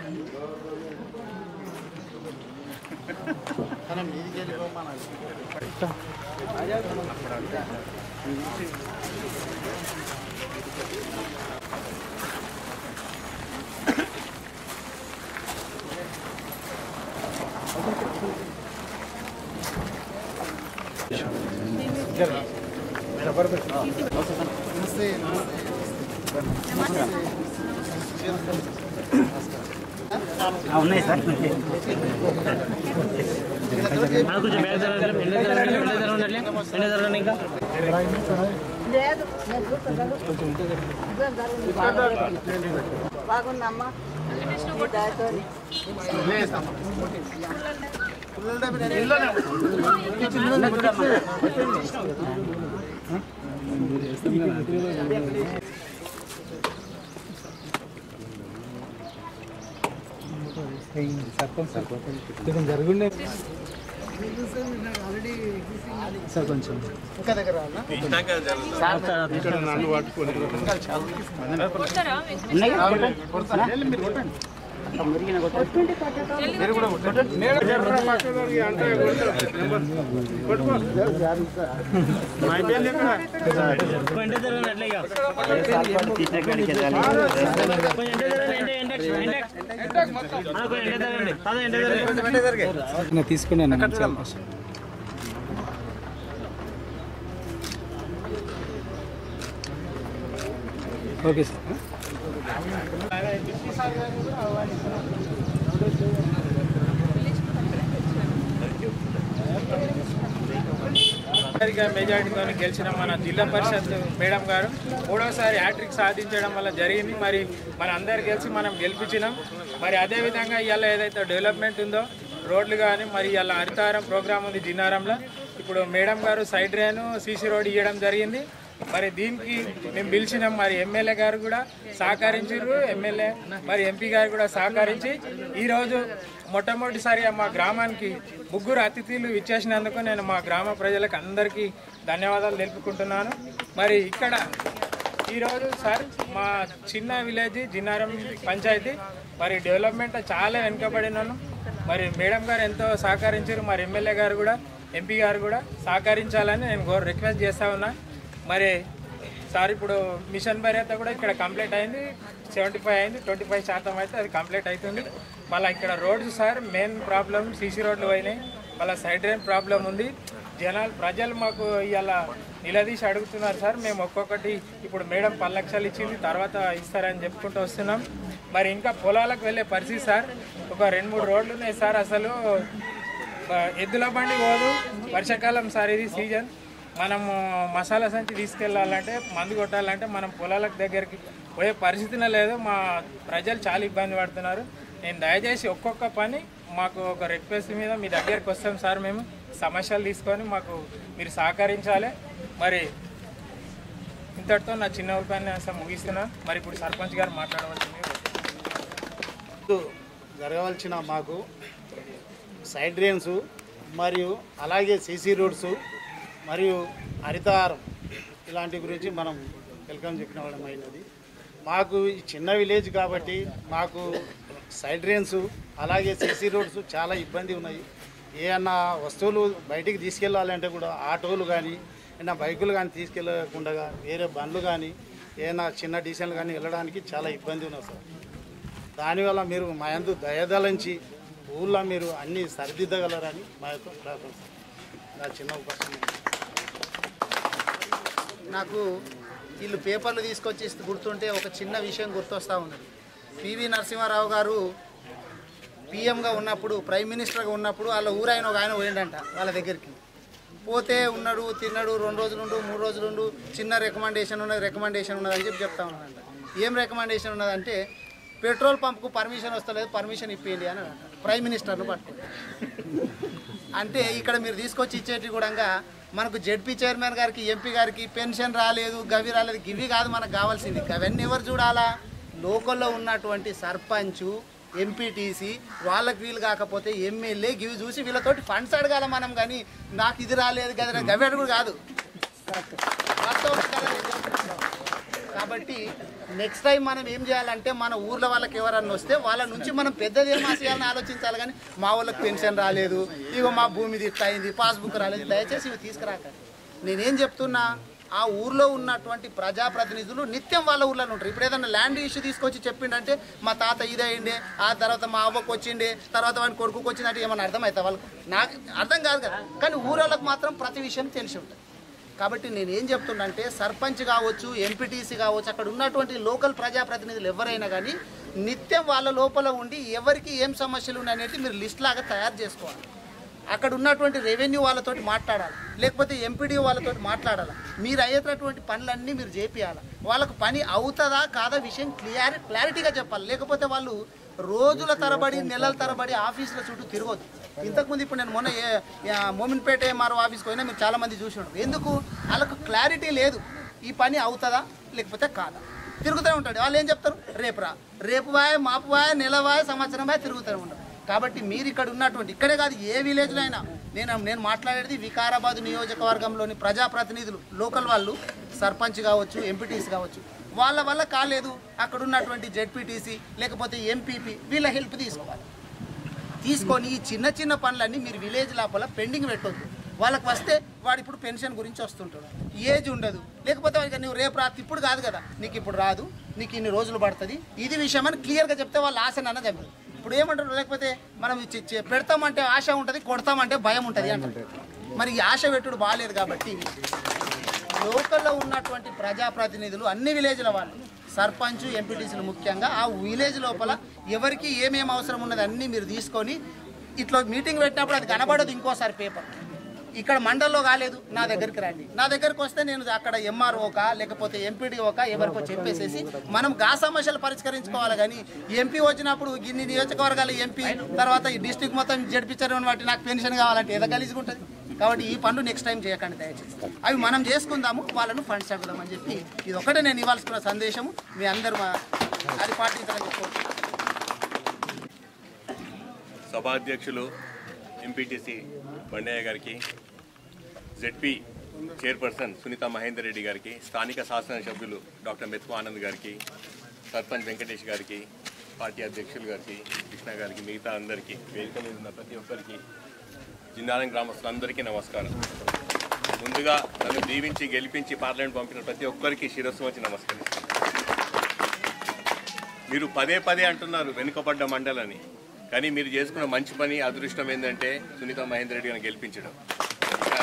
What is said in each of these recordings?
ఉన్నాయి సార్ కొంచెం బ్యాగ్ జరగండి ఎండ జరగండి ఎండ జరగండి ఎండ జరగండి ఇంకా బాగుందమ్మా ఈ దయతోని. జరుగుండే సార్ కొంచెం కొంచెం ఎండ జరగండి అట్లా ఇక కొంచెం ఎండ జరగండి ఎండ ఎండ ఎండ ఆ, కొంచెం ఎండ జరగండి అదే ఎండ జరగండి తీసుకున్నాను ఓకే సార్ అత్యధిక మెజార్టీతో గెలిచిన మన జిల్లా పరిషత్ మేడం గారు మూడోసారి హ్యాట్రిక్ సాధించడం వల్ల జరిగింది మరి మన అందరు గెలిచి మనం గెలిపించినాం మరి అదేవిధంగా ఇవాళ ఏదైతే డెవలప్మెంట్ ఉందో రోడ్లు కానీ మరి ఇవాళ హరితారం ప్రోగ్రామ్ ఉంది జిన్నారంలో ఇప్పుడు మేడం గారు సైడ్ డ్రైన్ సీసీ రోడ్ ఇవ్వడం జరిగింది మరి దీనికి మేము పిలిచినాం మరి ఎమ్మెల్యే గారు కూడా సహకరించారు ఎమ్మెల్యే మరి ఎంపీ గారు కూడా సహకరించి ఈరోజు మొట్టమొదటిసారిగా మా గ్రామానికి ముగ్గురు అతిథులు ఇచ్చేసినందుకు నేను మా గ్రామ ప్రజలకు అందరికీ ధన్యవాదాలు తెలుపుకుంటున్నాను మరి ఇక్కడ ఈరోజు సార్ మా చిన్న విలేజ్ జిన్నారం పంచాయతీ మరి డెవలప్మెంట్ చాలా వెనుకబడినాను మరి మేడం గారు ఎంతో సహకరించారు మరి ఎమ్మెల్యే గారు కూడా ఎంపీ గారు కూడా సహకరించాలని నేను గో రిక్వెస్ట్ చేస్తా ఉన్నా మరి సార్ ఇప్పుడు మిషన్ భర్యత కూడా ఇక్కడ కంప్లీట్ అయింది సెవెంటీ ఫైవ్ అయింది ట్వంటీ ఫైవ్ శాతం అయితే అది కంప్లీట్ అవుతుంది మళ్ళీ ఇక్కడ roads sir main problem CC రోడ్లు పోయినాయి మళ్ళీ సైడ్ డ్రైన్ ప్రాబ్లం ఉంది జనాలు ప్రజలు మాకు ఇవాళ నిలదీసి అడుగుతున్నారు సార్ మేము ఒక్కొక్కటి ఇప్పుడు మేడం పది లక్షలు ఇచ్చింది తర్వాత ఇస్తారని చెప్పుకుంటూ వస్తున్నాం మరి ఇంకా పొలాలకు వెళ్ళే పరిస్థితి సార్ ఒక రెండు మూడు రోడ్లు ఉన్నాయి సార్ అసలు ఆ, ఎద్దుల బండి పోదు వర్షాకాలం సార్ ఇది సీజన్ మనము మసాలా సంచి తీసుకెళ్ళాలంటే మందు కొట్టాలంటే మనం పొలాలకు దగ్గరికి పోయే పరిస్థితినే లేదు మా ప్రజలు చాలా ఇబ్బంది పడుతున్నారు నేను దయచేసి ఒక్కొక్క పని మాకు ఒక రిక్వెస్ట్ మీద మీ దగ్గరికి వస్తాం సార్ మేము సమస్యలు తీసుకొని మాకు మీరు సహకరించాలి మరి ఇంతటితో నా చిన్న ఉపన్యాసం ముగిస్తున్నాను మరి ఇప్పుడు సర్పంచ్ గారు మాట్లాడవలసింది జరగవలసిన మాకు సైడ్ డ్రైన్స్ మరియు అలాగే సీసీ రోడ్స్ మరియు హరితహారం ఇలాంటి గురించి మనం వెల్కమ్ చెప్పిన వాళ్ళం అయినది మాకు ఈ చిన్న విలేజ్ కాబట్టి మాకు సైడ్ డ్రైన్స్ అలాగే సీసీ రోడ్స్ చాలా ఇబ్బంది ఉన్నాయి ఏమన్నా వస్తువులు బయటికి తీసుకెళ్ళాలంటే కూడా ఆటోలు కానీ ఏమైనా బైకులు కానీ తీసుకెళ్ళకుండా వేరే బండ్లు కానీ ఏమైనా చిన్న డీసెంట్లు కానీ వెళ్ళడానికి చాలా ఇబ్బంది ఉన్నది సార్ దానివల్ల మీరు మా యందు దయదలంచి ఊళ్ళో మీరు అన్నీ సరిదిద్దగలరని మా యొక్క ప్రార్థన నా చిన్న ఉపశమనం నాకు వీళ్ళు పేపర్లు తీసుకొచ్చి ఇస్తూ గుర్తుంటే ఒక చిన్న విషయం గుర్తొస్తూ ఉన్నది పివి నరసింహారావు గారు పిఎంగా ఉన్నప్పుడు ప్రైమ్ మినిస్టర్గా ఉన్నప్పుడు వాళ్ళ ఊరాయన ఒక ఆయన పోయిండంట వాళ్ళ దగ్గరికి పోతే ఉన్నాడు తిన్నాడు రెండు రోజులు ఉండు మూడు రోజులు ఉండు చిన్న రికమెండేషన్ ఉన్నది రికమెండేషన్ ఉన్నది అని చెప్పి చెప్తా ఉన్నాడంట ఏం రికమెండేషన్ ఉన్నదంటే పెట్రోల్ పంప్కు పర్మిషన్ వస్తలేదు పర్మిషన్ ఇప్పిండి అని అంట ప్రైమ్ మినిస్టర్ను పట్టుకుంది అంటే ఇక్కడ మీరు తీసుకొచ్చి ఇచ్చేటి కూడా మనకు జెడ్పీ చైర్మన్ గారికి ఎంపీ గారికి పెన్షన్ రాలేదు గవి రాలేదు గివి కాదు మనకు కావాల్సింది అవన్నీ ఎవరు చూడాలా లోకల్లో ఉన్నటువంటి సర్పంచు ఎంపీటీసీ వాళ్ళకి వీలు కాకపోతే ఎమ్మెల్యే గివి చూసి వీళ్ళతోటి ఫండ్స్ అడగాల మనం కానీ నాకు ఇది రాలేదు కదా గవి అడుగుడు కాదు వాస్తవం కదా నేను చెప్తున్నాను. కాబట్టి నెక్స్ట్ టైం మనం ఏం చేయాలంటే మన ఊర్లో వాళ్ళకి ఎవరన్నా వస్తే వాళ్ళ నుంచి మనం పెద్దది ఏం చేయాలని ఆలోచించాలి కానీ మా వాళ్ళకి పెన్షన్ రాలేదు ఇగో మా భూమి ఇట్లా అయింది పాస్బుక్ రాలేదు దయచేసి ఇవి తీసుకురాకండి నేనేం చెప్తున్నా ఆ ఊర్లో ఉన్నటువంటి ప్రజాప్రతినిధులు నిత్యం వాళ్ళ ఊర్లో ఉంటారు ఇప్పుడు ఏదైనా ల్యాండ్ ఇష్యూ తీసుకొచ్చి చెప్పిండంటే మా తాత ఇదే అయిండే ఆ తర్వాత మా అవ్వకు వచ్చిండే తర్వాత వాడి కొడుకుకి వచ్చినట్టు ఏమన్నా అర్థమవుతా వాళ్ళకు నాకు అర్థం కాదు కదా కానీ ఊరోళ్ళకి మాత్రం ప్రతి విషయం తెలిసి ఉంటుంది కాబట్టి నేను ఏం చెప్తున్నంటే సర్పంచ్ కావచ్చు ఎంపీటీసీ కావచ్చు అక్కడ ఉన్నటువంటి లోకల్ ప్రజాప్రతినిధులు ఎవరైనా కానీ నిత్యం వాళ్ళ లోపల ఉండి ఎవరికి ఏం సమస్యలు ఉన్నాయనేది మీరు లిస్ట్ లాగా తయారు చేసుకోవాలి అక్కడ ఉన్నటువంటి రెవెన్యూ వాళ్ళతోటి మాట్లాడాలి లేకపోతే ఎంపీడీ వాళ్ళతోటి మాట్లాడాలి మీరు అయ్యేటటువంటి పనులన్నీ మీరు చేపియాలి వాళ్ళకు పని అవుతుందా కాదా విషయం క్లియర్ క్లారిటీగా చెప్పాలి లేకపోతే వాళ్ళు రోజుల తరబడి నెలల తరబడి ఆఫీసుల చుట్టూ తిరగొద్దు ఇంతకుముందు ఇప్పుడు నేను మొన్న ఏ- ఏ- మోమిన్పేట ఎంఆర్ఓ ఆఫీస్కి పోయినా మీరు చాలా మంది చూసి ఉంటారు ఎందుకు వాళ్ళకు క్లారిటీ లేదు ఈ పని అవుతుందా లేకపోతే కాదా తిరుగుతూనే ఉంటాడు వాళ్ళు ఏం చెప్తారు రేపు రా రేపు వాయ మాపు వాయ నెల వాయ సంవత్సరం వాయ తిరుగుతూనే ఉంటారు కాబట్టి మీరు ఇక్కడ ఉన్నటువంటి ఇక్కడే కాదు ఏ విలేజ్లో అయినా నేను నేను మాట్లాడేది వికారాబాద్ నియోజకవర్గంలోని ప్రజాప్రతినిధులు లోకల్ వాళ్ళు సర్పంచ్ కావచ్చు ఎంపీటీసీ కావచ్చు వాళ్ళ వల్ల కాలేదు అక్కడ ఉన్నటువంటి జెడ్పీటీసీ లేకపోతే ఎంపీపీ వీళ్ళ హెల్ప్ తీసుకోవాలి తీసుకొని ఈ చిన్న చిన్న పనులన్నీ మీరు విలేజ్ లోపల పెండింగ్ పెట్టొద్దు వాళ్ళకి వస్తే వాడు ఇప్పుడు పెన్షన్ గురించి వస్తుంటాడు ఏజ్ ఉండదు లేకపోతే వాడికి నువ్వు రేపు రాత్రి ఇప్పుడు కాదు కదా నీకు ఇప్పుడు రాదు నీకు ఇన్ని రోజులు పడుతుంది ఇది విషయం అని క్లియర్గా చెప్తే వాళ్ళు ఆశ నాన్న చంపారు ఇప్పుడు ఏమంటారు లేకపోతే మనం చి- చి- పెడతామంటే ఆశ ఉంటుంది కొడతామంటే భయం ఉంటుంది అంటారు మరి ఈ ఆశ పెట్టుడు బాగాలేదు కాబట్టి లోకల్లో ఉన్నటువంటి ప్రజాప్రతినిధులు అన్ని విలేజ్ల వాళ్ళు సర్పంచ్ ఎంపీటీసీలు ముఖ్యంగా ఆ విలేజ్ లోపల ఎవరికి ఏమేమి అవసరం ఉన్నది అన్నీ మీరు తీసుకొని ఇట్లా మీటింగ్ పెట్టినప్పుడు అది కనబడదు ఇంకోసారి పేపర్ ఇక్కడ మండల్లో కాలేదు నా దగ్గరికి రండి నా దగ్గరికి వస్తే నేను అక్కడ ఎంఆర్ఓక లేకపోతే ఎంపీడీఓక ఎవరికో చెప్పేసేసి మనం గా సమస్యలు పరిష్కరించుకోవాలి కానీ ఎంపీ వచ్చినప్పుడు ఇన్ని నియోజకవర్గాల ఎంపీ తర్వాత ఈ డిస్టిక్ మొత్తం జడిపించారు బట్టి నాకు పెన్షన్ కావాలంటే ఏదో కలిసి ఉంటుంది కాబట్టి ఈ పనులు నెక్స్ట్ టైం చేయకండి దయచేసి అవి మనం చేసుకుందాము వాళ్ళను ఫండ్స్ అడుగుదామని చెప్పి ఇది ఒకటే నేను ఇవ్వాల్సిన సందేశము మీ అందరూ మా- అది పాటించాలని చెప్పి సభాధ్యక్షులు ఎంపీటీసీ బండయ్య గారికి జెడ్పీ చైర్పర్సన్ సునీత మహేందర్ రెడ్డి గారికి స్థానిక శాసనసభ్యులు డాక్టర్ మెతుకు ఆనంద్ గారికి సర్పంచ్ వెంకటేష్ గారికి పార్టీ అధ్యక్షులు గారికి కృష్ణ గారికి మిగతా అందరికీ వేదిక మీద ఉన్న ప్రతి ఒక్కరికి జిన్నారం గ్రామస్తులందరికీ నమస్కారం ముందుగా నన్ను దీవించి గెలిపించి పార్లమెంట్ పంపిన ప్రతి ఒక్కరికి శిరస్సు వచ్చి నమస్కరిస్తాను మీరు పదే పదే అంటున్నారు వెనుకబడ్డ మండలని కానీ మీరు చేసుకున్న మంచి పని అదృష్టం ఏంటంటే సునీత మహేందర్ రెడ్డి గారిని గెలిపించడం ఇంకా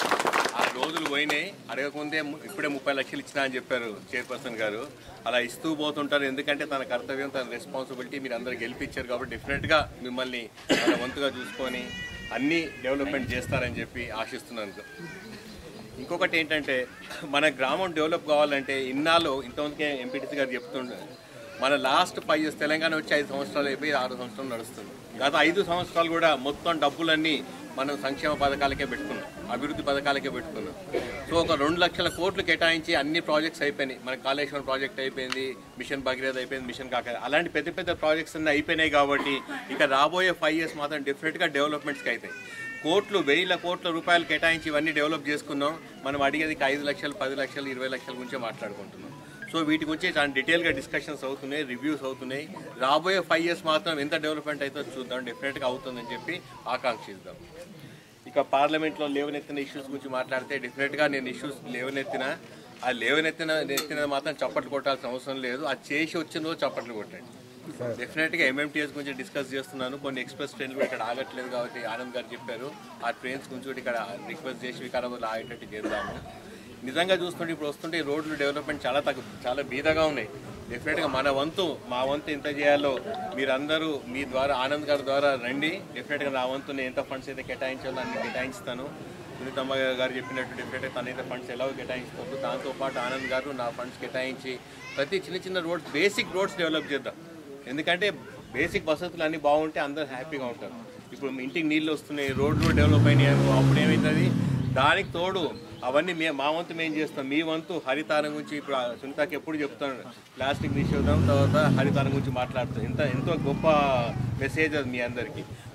ఆ రోజులు పోయినాయి అడగకుందే ము- ఇప్పుడే ముప్పై లక్షలు ఇచ్చినా అని చెప్పారు చైర్పర్సన్ గారు అలా ఇస్తూ పోతుంటారు ఎందుకంటే తన కర్తవ్యం తన రెస్పాన్సిబిలిటీ మీరు అందరు గెలిపించారు కాబట్టి డెఫినెట్గా మిమ్మల్ని తన వంతుగా చూసుకొని అన్ని డెవలప్మెంట్ చేస్తారని చెప్పి ఆశిస్తున్నాను ఇంకొకటి ఏంటంటే మన గ్రామం డెవలప్ కావాలంటే ఇన్నాళ్ళు ఇంతమందికే ఎంపీటీసీ గారు చెప్తుండే మన లాస్ట్ ఫైవ్ ఇయర్స్ తెలంగాణ వచ్చి ఐదు సంవత్సరాలు అయిపోయి ఆరు సంవత్సరాలు నడుస్తుంది గత ఐదు సంవత్సరాలు కూడా మొత్తం డబ్బులన్నీ మనం సంక్షేమ పథకాలకే పెట్టుకున్నాం అభివృద్ధి పథకాలకే పెట్టుకున్నాం సో ఒక రెండు లక్షల కోట్లు కేటాయించి అన్ని ప్రాజెక్ట్స్ అయిపోయినాయి మన కాళేశ్వరం ప్రాజెక్ట్ అయిపోయింది మిషన్ భగీరథ అయిపోయింది మిషన్ కాక అలాంటి పెద్ద పెద్ద ప్రాజెక్ట్స్ అన్నీ అయిపోయినాయి కాబట్టి ఇక రాబోయే ఫైవ్ ఇయర్స్ మాత్రం డెఫినెట్గా డెవలప్మెంట్స్కి అవుతాయి కోట్లు వేల కోట్ల రూపాయలు కేటాయించి ఇవన్నీ డెవలప్ చేసుకున్నాం మనం అడిగేది ఇక ఐదు లక్షలు పది లక్షలు ఇరవై లక్షల గురించే మాట్లాడుకుంటున్నాం సో వీటి గురించి చాలా డీటెయిల్గా డిస్కషన్స్ అవుతున్నాయి రివ్యూస్ అవుతున్నాయి రాబోయే ఫైవ్ ఇయర్స్ మాత్రం ఎంత డెవలప్మెంట్ అవుతుందో చూద్దాం డెఫినెట్గా అవుతుందని చెప్పి ఆకాంక్షిద్దాం ఇక పార్లమెంట్లో లేవనెత్తిన ఇష్యూస్ గురించి మాట్లాడితే డెఫినెట్గా నేను ఇష్యూస్ లేవనెత్తిన ఆ లేవనెత్తిన ఎత్తినది మాత్రం చప్పట్లు కొట్టాల్సిన అవసరం లేదు అది చేసి వచ్చిన రోజు చప్పట్లు కొట్టండి డెఫినెట్గా ఎంఎంటీఎస్ గురించి డిస్కస్ చేస్తున్నాను కొన్ని ఎక్స్ప్రెస్ ట్రైన్లు కూడా ఇక్కడ ఆగట్లేదు కాబట్టి ఆనంద్ గారు చెప్పారు ఆ ట్రైన్స్ గురించి కూడా ఇక్కడ రిక్వెస్ట్ చేసి వికారాబాద్ ఆగేటట్టు చేద్దాము నిజంగా చూస్తుంటే ఇప్పుడు వస్తుంటే ఈ రోడ్లు డెవలప్మెంట్ చాలా తగ్గు చాలా బీదగా ఉన్నాయి డెఫినెట్గా మన వంతు మా వంతు ఎంత చేయాలో మీరందరూ మీ ద్వారా ఆనంద్ గారి ద్వారా రండి డెఫినెట్గా నా వంతు నేను ఎంత ఫండ్స్ అయితే కేటాయించాలో అన్ని కేటాయిస్తాను సునీతమ్మ గారు చెప్పినట్టు డెఫినెట్గా తనైతే ఫండ్స్ ఎలాగో కేటాయిస్తుంది దాంతోపాటు ఆనంద్ గారు నా ఫండ్స్ కేటాయించి ప్రతి చిన్న చిన్న రోడ్స్ బేసిక్ రోడ్స్ డెవలప్ చేద్దాం ఎందుకంటే బేసిక్ వసతులు అన్నీ బాగుంటే అందరూ హ్యాపీగా ఉంటారు ఇప్పుడు మీ ఇంటికి నీళ్ళు వస్తున్నాయి రోడ్లు డెవలప్ అయినాయి అనుకో, అప్పుడు ఏమవుతుంది దానికి తోడు అవన్నీ మే మా వంతు మేము చేస్తాం మీ వంతు హరితారం గురించి ఇప్పుడు ఆ సునీతకి ఎప్పుడు చెప్తాను ప్లాస్టిక్ నిషేధం తర్వాత హరితారం గురించి మాట్లాడుతాం ఎంత ఎంతో గొప్ప మెసేజ్ అది మీ అందరికీ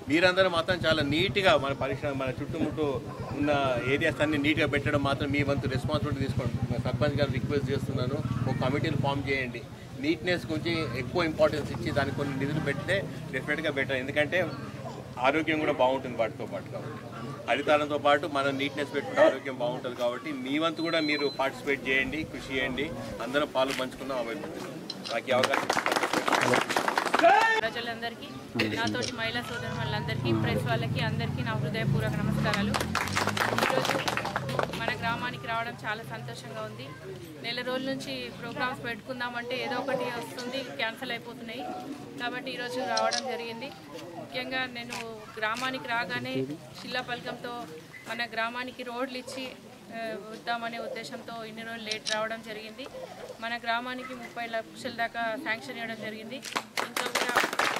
మీరందరూ మాత్రం చాలా నీట్గా మన పరిశ్రమ మన చుట్టుముట్టు ఉన్న ఏరియాస్ అన్ని నీట్గా పెట్టడం మాత్రం మీ వంతు రెస్పాన్సిబిలిటీ తీసుకోండి మా సర్పంచ్ గారు రిక్వెస్ట్ చేస్తున్నాను ఒక కమిటీని ఫామ్ చేయండి నీట్నెస్ గురించి ఎక్కువ ఇంపార్టెన్స్ ఇచ్చి దానికి కొన్ని నిధులు పెడితే డెఫినెట్గా బెటర్ ఎందుకంటే ఆరోగ్యం కూడా బాగుంటుంది వాటితో పాటు కాబట్టి హరితారంతో పాటు మనం నీట్నెస్ పెట్టుకుంటే ఆరోగ్యం బాగుంటుంది కాబట్టి మీ వంతు కూడా మీరు పార్టిసిపేట్ చేయండి కృషి చేయండి అందరం పాలు పంచుకుందాం అభివృద్ధి నాకు ఈ అవకాశం ఇచ్చినందుకు ప్రజలందరికీ నాతోటి మహిళా సోదరు వాళ్ళందరికీ ప్రెస్ వాళ్ళకి అందరికీ నా హృదయపూర్వక నమస్కారాలు ఈరోజు మన గ్రామానికి రావడం చాలా సంతోషంగా ఉంది నెల రోజుల నుంచి ప్రోగ్రామ్స్ పెట్టుకుందామంటే ఏదో ఒకటి వస్తుంది క్యాన్సిల్ అయిపోతున్నాయి కాబట్టి ఈరోజు రావడం జరిగింది ముఖ్యంగా నేను గ్రామానికి రాగానే శిల్లా పలకంతో మన గ్రామానికి రోడ్లు ఇచ్చి ఆ, వద్దామనే ఉద్దేశంతో ఇన్ని రోజులు లేట్ రావడం జరిగింది మన గ్రామానికి ముప్పై లక్షల దాకా శాంక్షన్ ఇవ్వడం జరిగింది ఇంకా కూడా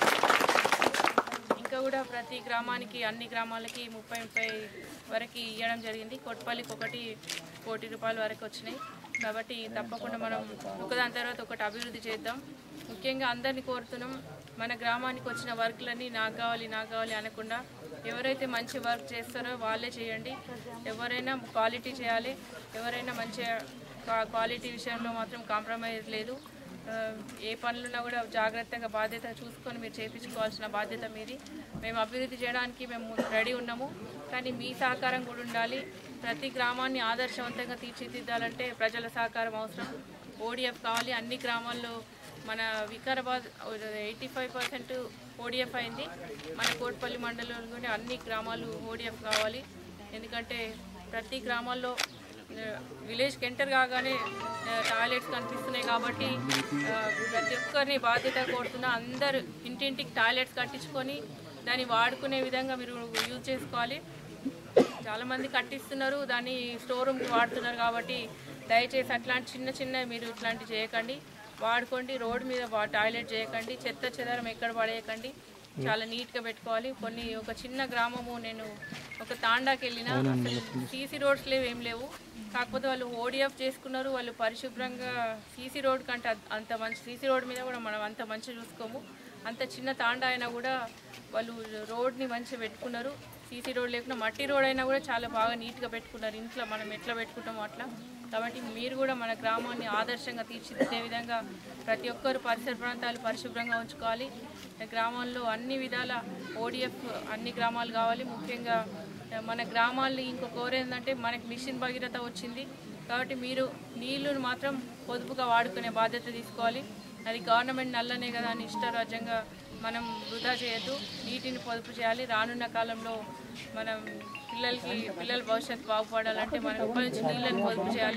ఇంకా కూడా ప్రతి గ్రామానికి అన్ని గ్రామాలకి ముప్పై ముప్పై వరకు ఇవ్వడం జరిగింది కొట్పల్లికి ఒకటి కోటి రూపాయల వరకు వచ్చినాయి కాబట్టి తప్పకుండా మనం ఒకదాని తర్వాత ఒకటి అభివృద్ధి చేద్దాం ముఖ్యంగా అందరినీ కోరుతున్నాం మన గ్రామానికి వచ్చిన వర్క్లన్నీ నాకు కావాలి నాకు కావాలి అనకుండా ఎవరైతే మంచి వర్క్ చేస్తారో వాళ్ళే చేయండి ఎవరైనా క్వాలిటీ చేయాలి ఎవరైనా మంచిగా క్వా- క్వాలిటీ విషయంలో మాత్రం కాంప్రమైజ్ లేదు ఆ, ఏ పనులున్నా కూడా జాగ్రత్తగా బాధ్యత చూసుకొని మీరు చేయించుకోవాల్సిన బాధ్యత మీది మేము అభివృద్ధి చేయడానికి మేము రెడీ ఉన్నాము కానీ మీ సహకారం కూడా ఉండాలి ప్రతి గ్రామాన్ని ఆదర్శవంతంగా తీర్చిదిద్దాలంటే ప్రజల సహకారం అవసరం ఓడిఎఫ్ కావాలి అన్ని గ్రామాల్లో మన Vikarabad eighty five percent ODF అయింది మన కోట్పల్లి మండలంలోని అన్ని గ్రామాలు ఓడిఎఫ్ కావాలి ఎందుకంటే ప్రతి గ్రామాల్లో విలేజ్కి ఎంటర్ కాగానే ఆ, టాయిలెట్స్ కనిపిస్తున్నాయి కాబట్టి ఆ, ప్రతి ఒక్కరిని బాధ్యత కోరుతున్నా అందరూ ఇంటింటికి టాయిలెట్స్ కట్టించుకొని దాన్ని వాడుకునే విధంగా మీరు యూజ్ చేసుకోవాలి చాలామంది కట్టిస్తున్నారు దాన్ని స్టోర్ రూమ్కి వాడుతున్నారు కాబట్టి దయచేసి అట్లాంటి చిన్న చిన్న మీరు ఇట్లాంటివి చేయకండి వాడుకోండి రోడ్డు మీద వా- టాయిలెట్ చేయకండి చెత్త చెదారం ఎక్కడ పడేయకండి చాలా నీట్గా పెట్టుకోవాలి కొన్ని ఒక చిన్న గ్రామము నేను ఒక తాండాకి వెళ్ళిన అసలు సీసీ రోడ్స్ లేవు ఏం లేవు కాకపోతే వాళ్ళు ఓడిఎఫ్ చేసుకున్నారు వాళ్ళు పరిశుభ్రంగా సీసీ రోడ్ కంటే అద్- అంత మంచి సీసీ రోడ్ మీద కూడా మనం అంత మంచిగా చూసుకోము అంత చిన్న తాండా అయినా కూడా వాళ్ళు రోడ్ని మంచిగా పెట్టుకున్నారు సీసీ రోడ్ లేకుండా మట్టి రోడ్ అయినా కూడా చాలా బాగా నీట్గా పెట్టుకున్నారు ఇంట్లో మనం ఎట్లా పెట్టుకుంటామో అట్లా కాబట్టి మీరు కూడా మన గ్రామాన్ని ఆదర్శంగా తీర్చిదిద్దే విధంగా ప్రతి ఒక్కరు పరిసర ప్రాంతాలు పరిశుభ్రంగా ఉంచుకోవాలి గ్రామాల్లో అన్ని విధాల ఓడిఎఫ్ అన్ని గ్రామాలు కావాలి ముఖ్యంగా మన గ్రామాల్లో ఇంకొక ఏంటంటే మనకి మిషన్ భగీరథ వచ్చింది కాబట్టి మీరు నీళ్లను మాత్రం పొదుపుగా వాడుకునే బాధ్యత తీసుకోవాలి అది గవర్నమెంట్ నల్లనే కదా అని ఇష్టరాజ్యంగా మనం వృధా చేయొద్దు నీటిని పొదుపు చేయాలి రానున్న కాలంలో మనం పిల్లలకి పిల్లల భవిష్యత్తు బాగుపడాలంటే మనం ఇప్పటి నుంచి నీళ్ళని పొదుపు చేయాలి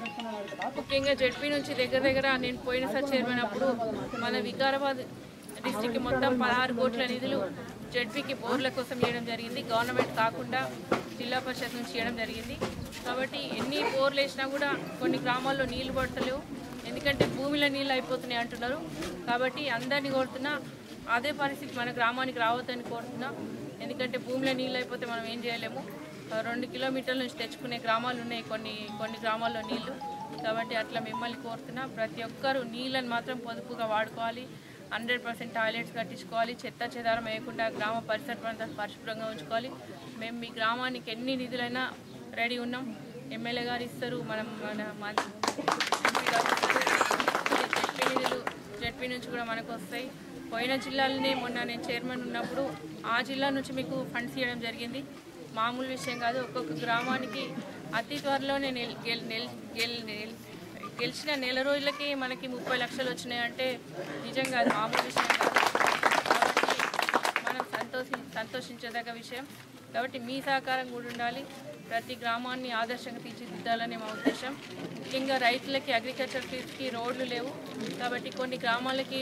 ముఖ్యంగా జడ్పీ నుంచి దగ్గర దగ్గర నేను పోయినసారి చైర్మన్ అప్పుడు మన వికారాబాద్ డిస్టిక్ మొత్తం పదహారు కోట్ల నిధులు జడ్పీకి బోర్ల కోసం ఇవ్వడం జరిగింది గవర్నమెంట్ కాకుండా జిల్లా పరిషత్ నుంచి ఇవ్వడం జరిగింది కాబట్టి ఎన్ని బోర్లు వేసినా కూడా కొన్ని గ్రామాల్లో నీళ్లు పడతలేవు ఎందుకంటే భూమిలో నీళ్ళు అయిపోతున్నాయి అంటున్నారు కాబట్టి అందరినీ కోరుతున్నా అదే పరిస్థితి మన గ్రామానికి రావద్దని కోరుతున్నా ఎందుకంటే భూమిలో నీళ్ళు అయిపోతే మనం ఏం చేయలేము ఆ, రెండు కిలోమీటర్ల నుంచి తెచ్చుకునే గ్రామాలు ఉన్నాయి కొన్ని కొన్ని గ్రామాల్లో నీళ్లు కాబట్టి అట్లా మిమ్మల్ని కోరుతున్నా ప్రతి ఒక్కరూ నీళ్ళని మాత్రం పొదుపుగా వాడుకోవాలి హండ్రెడ్ పర్సెంట్ టాయిలెట్స్ కట్టించుకోవాలి చెత్త చెదారం వేయకుండా గ్రామ పరిసర ప్రాంతాలు పరిశుభ్రంగా ఉంచుకోవాలి మేము మీ గ్రామానికి ఎన్ని నిధులైనా రెడీ ఉన్నాం ఎమ్మెల్యే గారు ఇస్తారు మనం మన మన ఎంపీ గారు ఇస్తారు. జెడ్పీ నిధులు జెడ్పీ నుంచి కూడా మనకు వస్తాయి పోయిన జిల్లాలనే మొన్న నేను చైర్మన్ ఉన్నప్పుడు ఆ జిల్లా నుంచి మీకు ఫండ్స్ ఇవ్వడం జరిగింది మామూలు విషయం కాదు ఒక్కొక్క గ్రామానికి అతి త్వరలోనే నెల గెల్ నెల గెల్ నెల గెలిచిన నెల రోజులకి మనకి ముప్పై లక్షలు వచ్చినాయంటే నిజంగా అది మామూలు విషయం కాదు కాబట్టి మనం సంతోషి సంతోషించదగ్గ విషయం కాబట్టి మీ సహకారం కూడా ఉండాలి ప్రతి గ్రామాన్ని ఆదర్శంగా తీర్చిదిద్దాలనే మా ఉద్దేశం ముఖ్యంగా రైతులకి అగ్రికల్చర్ ఫీల్డ్కి రోడ్లు లేవు కాబట్టి కొన్ని గ్రామాలకి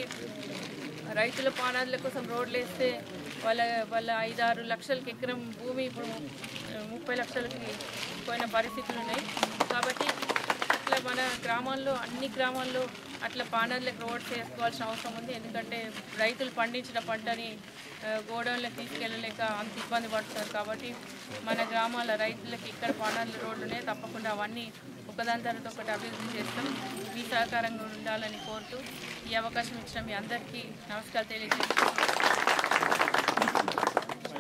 రైతుల పానాదుల కోసం రోడ్లు వేస్తే వాళ్ళ వాళ్ళ ఐదారు లక్షలకి ఎకరం భూమి ఇప్పుడు ముప్పై లక్షలకి పోయిన పరిస్థితులు ఉన్నాయి కాబట్టి అట్లా మన గ్రామాల్లో అన్ని గ్రామాల్లో అట్లా పానర్లకు రోడ్స్ వేసుకోవాల్సిన అవసరం ఉంది ఎందుకంటే రైతులు పండించిన పంటని ఆ, గోడౌన్లకు తీసుకెళ్ళలేక అంత ఇబ్బంది పడుతున్నారు కాబట్టి మన గ్రామాల రైతులకి ఇక్కడ పానర్ల రోడ్లు ఉన్నాయి తప్పకుండా అవన్నీ ఒకదాని తర్వాత ఒకటి అభివృద్ధి చేస్తాం మీ సహకారంగా ఉండాలని కోరుతూ ఈ అవకాశం ఇచ్చిన మీ అందరికీ నమస్కారం తెలియజేస్తున్నాను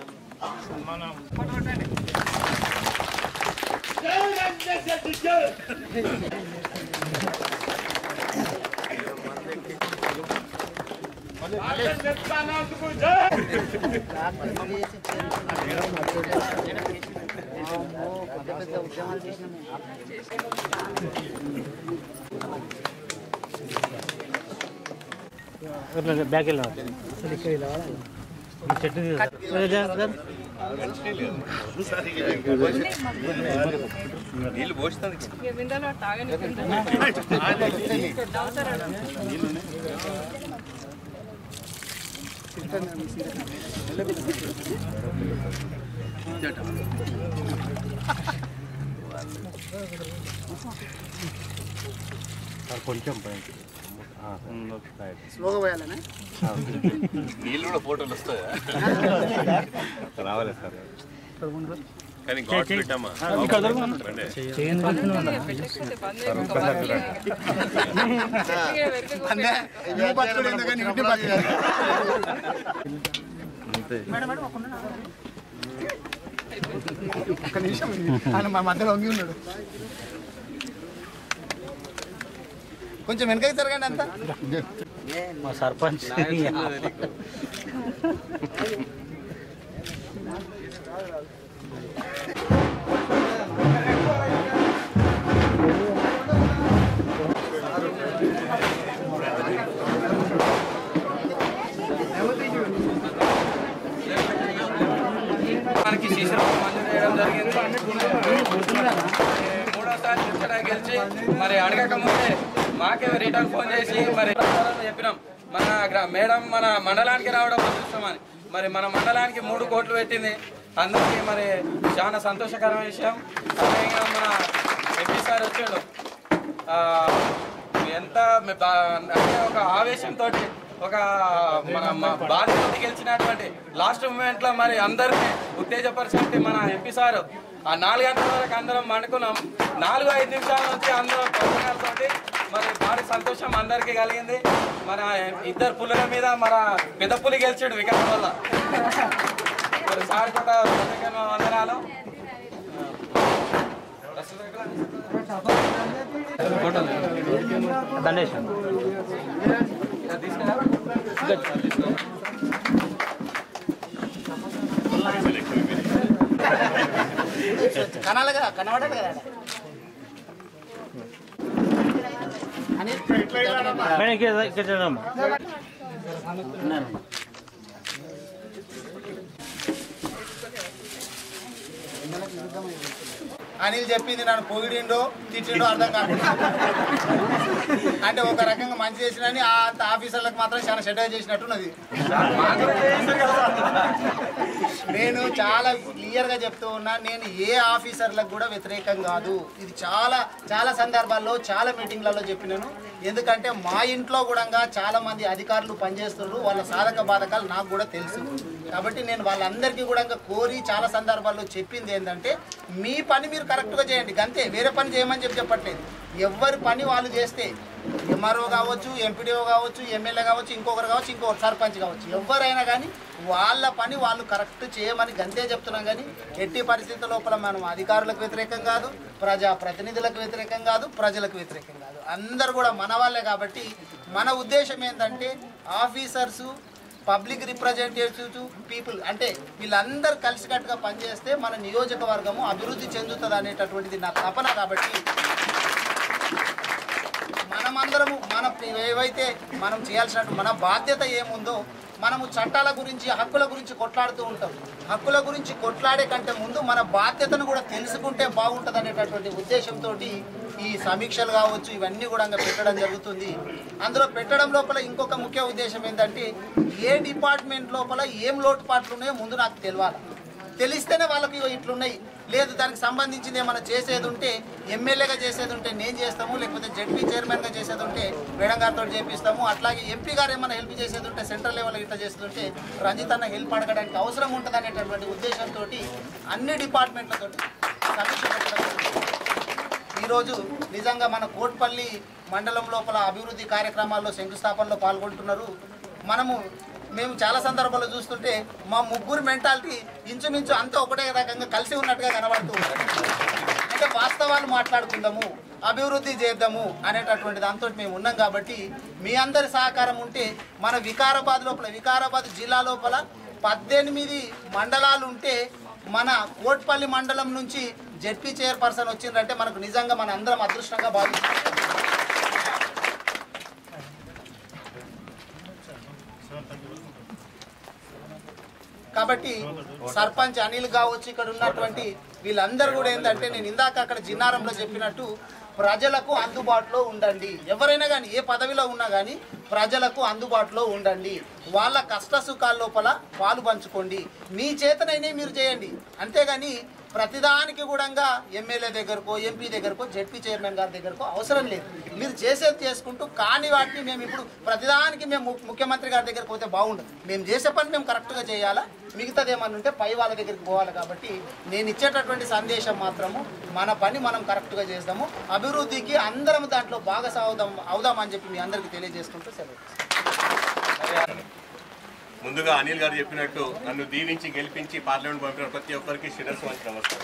మనం బ్యాక్ వెళ్ళాం చెట్టు నీళ్ళు పోస్తుంది కొంచెం పైకి స్లోగా పోయాలనే నీళ్ళు కూడా ఫోటోలు వస్తాయా రావాలి సార్ కానీ గాడ్స్ పెట్టామా రండి. అన్నే నువ్వు బతుకుడు ఎందుకని ఇంటి బతుకుడు. ఒక్క నిమిషం ఆయన మా మధ్యలో వంగి ఉన్నాడు కొంచెం వెనకకి జరగండి అంతా మా సర్పంచ్ మనకి శ్రీశ్వరం మంజూరు చేయడం జరిగింది మూడోసారి ఇక్కడ గెలిచి మరి అడగక ముందే మాకే రిటర్న్ ఫోన్ చేసి మరి చెప్పినాం మన గ్రా- మేడం మన మండలానికి రావడం అదృష్టమని మరి మన మండలానికి మూడు కోట్లు పెట్టింది అందరికీ మరి చాలా సంతోషకరమైన విషయం అదేవిధంగా మన ఎంపీ సార్ వచ్చాడు ఆ, ఎంత మె- బా- అంటే ఒక ఆవేశంతో ఒక మన మ- బాధ్యత గెలిచినటువంటి లాస్ట్ మూమెంట్ లో మరి అందరినీ ఉత్తేజపరిచినట్టు మన ఎంపీ సార్ ఆ నాలుగు గంటల వరకు అందరం అనుకున్నాం నాలుగు ఐదు నిమిషాల నుంచి అందరం పట్టుదలతోటి మరి భారీ సంతోషం అందరికీ కలిగింది మన ఇద్దరు పులుల మీద మన పెద్ద పులి గెలిచాడు వికెట్ వల్ల మరి సార్ కూడా ప్రత్యేకంగా వందనాలు దండేశం కనాలి కదా కనబడాలి కదా ఆడ. అనిల్ మేడం ఇక్కడ ఇక్కడ చూడమ్మా అనిల్ చెప్పింది నన్ను పొగిడిండో తిట్టిండో అర్థం కాదు అంటే ఒక రకంగా మంచి చేసినని ఆ అంత ఆఫీసర్లకు మాత్రం చాలా సెటిల్ చేసినట్టున్నది నేను చాలా క్లియర్ గా చెప్తూ ఉన్నా నేను ఏ ఆఫీసర్లకు కూడా వ్యతిరేకం కాదు ఇది చాలా చాలా సందర్భాల్లో చాలా మీటింగ్లలో చెప్పినాను ఎందుకంటే మా ఇంట్లో కూడా చాలా మంది అధికారులు పనిచేస్తున్నారు వాళ్ళ సాధక బాధకాలు నాకు కూడా తెలుసు కాబట్టి నేను వాళ్ళందరికీ కూడా కోరి చాలా సందర్భాల్లో చెప్పింది ఏంటంటే మీ పని మీరు కరెక్ట్గా చేయండి అంతే వేరే పని చేయమని చెప్పి చెప్పట్లేదు ఎవరి పని వాళ్ళు చేస్తే ఎంఆర్ఓ కావచ్చు ఎంపీడీఓ కావచ్చు ఎమ్మెల్యే కావచ్చు ఇంకొకరు కావచ్చు ఇంకొకరు సర్పంచ్ కావచ్చు ఎవరైనా కానీ వాళ్ళ పని వాళ్ళు కరెక్ట్ చేయమని గంతే చెప్తున్నాం కానీ ఎట్టి పరిస్థితుల లోపల మనం అధికారులకు వ్యతిరేకం కాదు ప్రజా ప్రతినిధులకు వ్యతిరేకం కాదు ప్రజలకు వ్యతిరేకం కాదు అందరు కూడా మన వాళ్ళే కాబట్టి మన ఉద్దేశం ఏంటంటే ఆఫీసర్సు పబ్లిక్ రిప్రజెంటేటివ్స్ పీపుల్ అంటే వీళ్ళందరూ కలిసికట్టుగా పనిచేస్తే మన నియోజకవర్గము అభివృద్ధి చెందుతుంది అనేటటువంటిది నా తపన కాబట్టి మనమందరము మన ఏవైతే మనం చేయాల్సినట్టు మన బాధ్యత ఏముందో మనము చట్టాల గురించి హక్కుల గురించి కొట్లాడుతూ ఉంటాం హక్కుల గురించి కొట్లాడే కంటే ముందు మన బాధ్యతను కూడా తెలుసుకుంటే బాగుంటుంది అనేటటువంటి ఉద్దేశంతో ఈ సమీక్షలు కావచ్చు ఇవన్నీ కూడా ఇంకా పెట్టడం జరుగుతుంది అందులో పెట్టడం లోపల ఇంకొక ముఖ్య ఉద్దేశం ఏంటంటే ఏ డిపార్ట్మెంట్ లోపల ఏం లోటుపాట్లు ఉన్నాయో ముందు నాకు తెలియాలి తెలిస్తేనే వాళ్ళకి ఇగో ఇట్లున్నాయి లేదు దానికి సంబంధించింది ఏమైనా చేసేది ఉంటే ఎమ్మెల్యేగా చేసేది ఉంటే నేను చేస్తాము లేకపోతే జడ్పీ చైర్మన్గా చేసేది ఉంటే మేడం గారితో చేపిస్తాము అట్లాగే ఎంపీ గారు ఏమైనా హెల్ప్ చేసేది ఉంటే సెంట్రల్ లెవెల్ ఇట్లా చేసేది ఉంటే రంజిత్ అన్న హెల్ప్ అడగడానికి అవసరం ఉంటుంది అనేటటువంటి ఉద్దేశంతో అన్ని డిపార్ట్మెంట్లతో సమీక్ష పెట్టడం జరుగుతుంది. ఈరోజు నిజంగా మన కోట్పల్లి మండలం లోపల అభివృద్ధి కార్యక్రమాల్లో శంకుస్థాపనలో పాల్గొంటున్నారు మనము మేము చాలా సందర్భాల్లో చూస్తుంటే మా ముగ్గురు మెంటాలిటీ ఇంచుమించు అంతా ఒకటే రకంగా కలిసి ఉన్నట్టుగా కనబడుతూ ఉంటుంది అంటే వాస్తవాలు మాట్లాడుకుందాము అభివృద్ధి చేద్దాము అనేటటువంటి దాంతో మేము ఉన్నాం కాబట్టి మీ అందరి సహకారం ఉంటే మన వికారాబాద్ లోపల వికారాబాద్ జిల్లా లోపల పద్దెనిమిది మండలాలు ఉంటే మన కోట్పల్లి మండలం నుంచి జెడ్పీ చైర్పర్సన్ వచ్చిందంటే మనకు నిజంగా మన అందరం అదృష్టంగా భావిస్తాం కాబట్టి సర్పంచ్ అనిల్ కావచ్చు ఇక్కడ ఉన్నటువంటి వీళ్ళందరూ కూడా ఏంటంటే నేను ఇందాక అక్కడ జిన్నారంలో చెప్పినట్టు ప్రజలకు అందుబాటులో ఉండండి ఎవరైనా కానీ ఏ పదవిలో ఉన్నా కానీ ప్రజలకు అందుబాటులో ఉండండి వాళ్ళ కష్ట సుఖాల లోపల పాలు పంచుకోండి మీ చేతనైనా మీరు చేయండి అంతేగాని ప్రతిదానికి కూడా ఎమ్మెల్యే దగ్గరకో ఎంపీ దగ్గరకో జెడ్పీ చైర్మన్ గారి దగ్గరకో అవసరం లేదు మీరు చేసేది చేసుకుంటూ కాని వాటిని మేము ఇప్పుడు ప్రతిదానికి మేము ము- ముఖ్యమంత్రి గారి దగ్గరికి పోతే బాగుండదు మేము చేసే పని మేము కరెక్ట్గా చేయాలా మిగతాది ఏమన్నా ఉంటే పై వాళ్ళ దగ్గరికి పోవాలి కాబట్టి నేను ఇచ్చేటటువంటి సందేశం మాత్రము మన పని మనం కరెక్ట్గా చేద్దాము అభివృద్ధికి అందరం దాంట్లో భాగస్ అవుదాం అవుదామని చెప్పి మీ అందరికీ తెలియజేసుకుంటూ సెలవు ముందుగా అనిల్ గారు చెప్పినట్టు నన్ను దీవించి గెలిపించి పార్లమెంట్ పంపిన ప్రతి ఒక్కరికి శిరస్సు వంచి నమస్కారం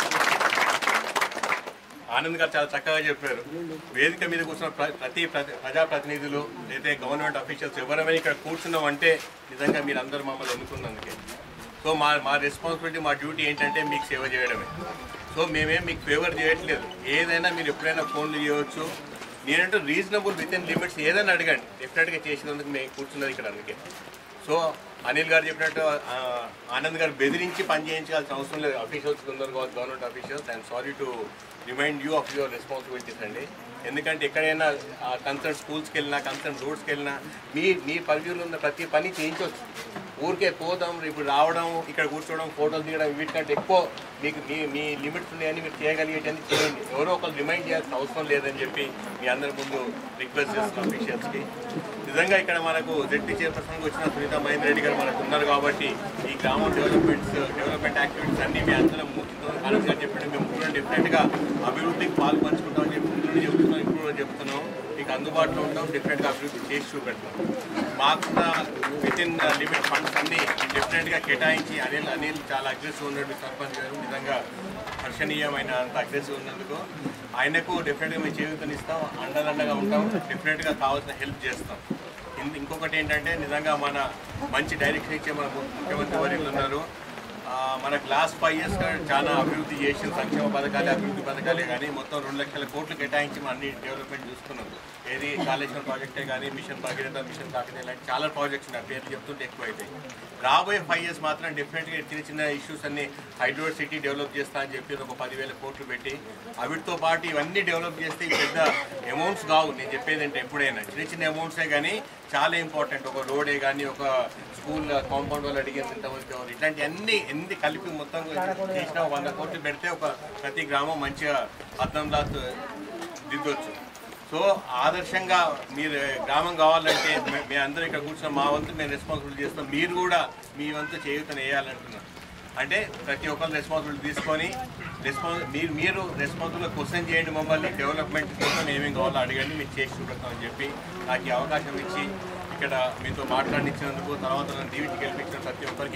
ఆనంద్ గారు చాలా చక్కగా చెప్పారు వేదిక మీద కూర్చున్న ప్ర- ప్రతి ప్రతి- ప్రజాప్రతినిధులు లేదా గవర్నమెంట్ అఫీషియల్స్ ఎవరైనా ఇక్కడ కూర్చున్నాం అంటే నిజంగా మీరు అందరూ మమ్మల్ని ఎన్నుకున్నందుకే సో మా మా రెస్పాన్సిబిలిటీ మా డ్యూటీ ఏంటంటే మీకు సేవ చేయడమే సో మేమేం మీకు ఫేవర్ చేయట్లేదు ఏదైనా మీరు ఎప్పుడైనా ఫోన్లు చేయవచ్చు నేనంటూ రీజనబుల్ విత్ ఇన్ లిమిట్స్ ఏదైనా అడగండి డెఫినెట్గా చేసినందుకు మేము కూర్చున్నది ఇక్కడ అందుకే సో అనిల్ గారు చెప్పినట్టు ఆ, ఆనంద్ గారు బెదిరించి పని చేయించాల్సిన అవసరం లేదు అఫీషియల్స్ కొందరు government officials I'm sorry to remind you of your responsibilities అండి ఎందుకంటే ఎక్కడైనా కన్సర్న్ స్కూల్స్కి వెళ్ళినా కన్సర్న్ రోడ్స్కి వెళ్ళినా మీ మీ పరివ్యూలో ఉన్న ప్రతి పని చేయించవచ్చు ఊరికే పోదాం ఇప్పుడు రావడం ఇక్కడ కూర్చోవడం ఫోటోలు తీయడం వీటికంటే ఎక్కువ మీకు మీ మీ లిమిట్స్ ఉన్నాయని మీరు చేయగలిగేటన్ని చేయండి ఎవరో ఒకరు రిమైండ్ చేయాల్సిన అవసరం లేదని చెప్పి మీ అందరి ముందు రిక్వెస్ట్ చేస్తున్నాం అఫీషియల్స్కి నిజంగా ఇక్కడ మనకు జెడ్పీ చైర్పర్సన్గా వచ్చిన సునీత మహేందర్ రెడ్డి గారు మనకు ఉన్నారు కాబట్టి ఈ గ్రామం డెవలప్మెంట్స్ డెవలప్మెంట్ యాక్టివిటీస్ అన్ని మీ అందరం ఆనంద్ గారు చెప్పండి మేము కూడా డిఫరెంట్గా అభివృద్ధికి పాలు పంచుకుంటామని చెప్పి ముందు నుండి చెప్తున్నాం ఇప్పుడు కూడా చెప్తున్నాం మీకు అందుబాటులో ఉంటాం డిఫరెంట్గా అభివృద్ధి చేసి చూపెడతాం మాకున్న విత్ ఇన్ లిమిట్ ఫండ్స్ అన్ని డెఫినెట్గా కేటాయించి అనిల్ అనిల్ చాలా అగ్రెసివ్ ఉన్నాడు సర్పంచ్ గారు నిజంగా హర్షణీయమైన అంత అగ్రెసివ్ ఉన్నందుకు ఆయనకు డెఫినెట్గా మేము చేయూతనిస్తాం అండదండగా ఉంటాం డెఫినెట్గా కావాల్సిన హెల్ప్ చేస్తాం ఇం- ఇంకొకటి ఏంటంటే నిజంగా మన మంచి డైరెక్షన్ ఇచ్చే మన ము- ముఖ్యమంత్రి వర్యులు ఉన్నారు ఆ, మనకు లాస్ట్ ఫైవ్ ఇయర్స్ చాలా అభివృద్ధి చేసిన సంక్షేమ పథకాలే అభివృద్ధి పథకాలే కానీ మొత్తం రెండు లక్షల కోట్లు కేటాయించి మనం అన్ని డెవలప్మెంట్ చూస్తున్నాం ఏది కాళేశ్వరం ప్రాజెక్టే కానీ మిషన్ భగీరథ మిషన్ కాకతీయ లాంటి చాలా ప్రాజెక్ట్స్ ఉన్నాయి పేర్లు చెప్తుంటే ఎక్కువ అవుతాయి రాబోయే ఫైవ్ ఇయర్స్ మాత్రం డెఫినెట్గా చిన్న చిన్న ఇష్యూస్ అన్ని హైడ్రో సిటీ డెవలప్ చేస్తా అని చెప్పి ఒక పదివేల కోట్లు పెట్టి అవిటితో పాటు ఇవన్నీ డెవలప్ చేస్తే ఇవి పెద్ద అమౌంట్స్ కావు నేను చెప్పేది అంటే ఎప్పుడైనా చిన్న చిన్న అమౌంట్సే కానీ చాలా ఇంపార్టెంట్ ఒక రోడే కానీ ఒక స్కూల్ కాంపౌండ్ వాళ్ళు అడిగేది ఇంతవరకు ఎవరు ఇట్లాంటి అన్ని ఎన్ని కలిపి మొత్తం చేసిన వంద కోట్లు పెడితే ఒక ప్రతి గ్రామం మంచిగా అర్థంలా దిద్దొచ్చు సో ఆదర్శంగా మీరు గ్రామం కావాలంటే మే- మేము అందరూ ఇక్కడ కూర్చున్న మా వంతు మేము రెస్పాన్సిబిలిటీ చేస్తాం మీరు కూడా మీ వంతు చేయూతను వేయాలంటున్నాం అంటే ప్రతి ఒక్కరు రెస్పాన్సిబిలిటీ తీసుకొని రెస్పాన్స్ మీరు మీరు రెస్పాన్సిబుల్గా క్వశ్చన్ చేయండి మమ్మల్ని డెవలప్మెంట్ కోసం ఏమేమి కావాలో అడగండి మీరు చేసి చూపెడతామని చెప్పి నాకు ఈ అవకాశం ఇచ్చి ఇక్కడ మీతో మాట్లాడించినందుకు తర్వాత నన్ను దీవించి గెలిపించిన ప్రతి ఒక్కరికి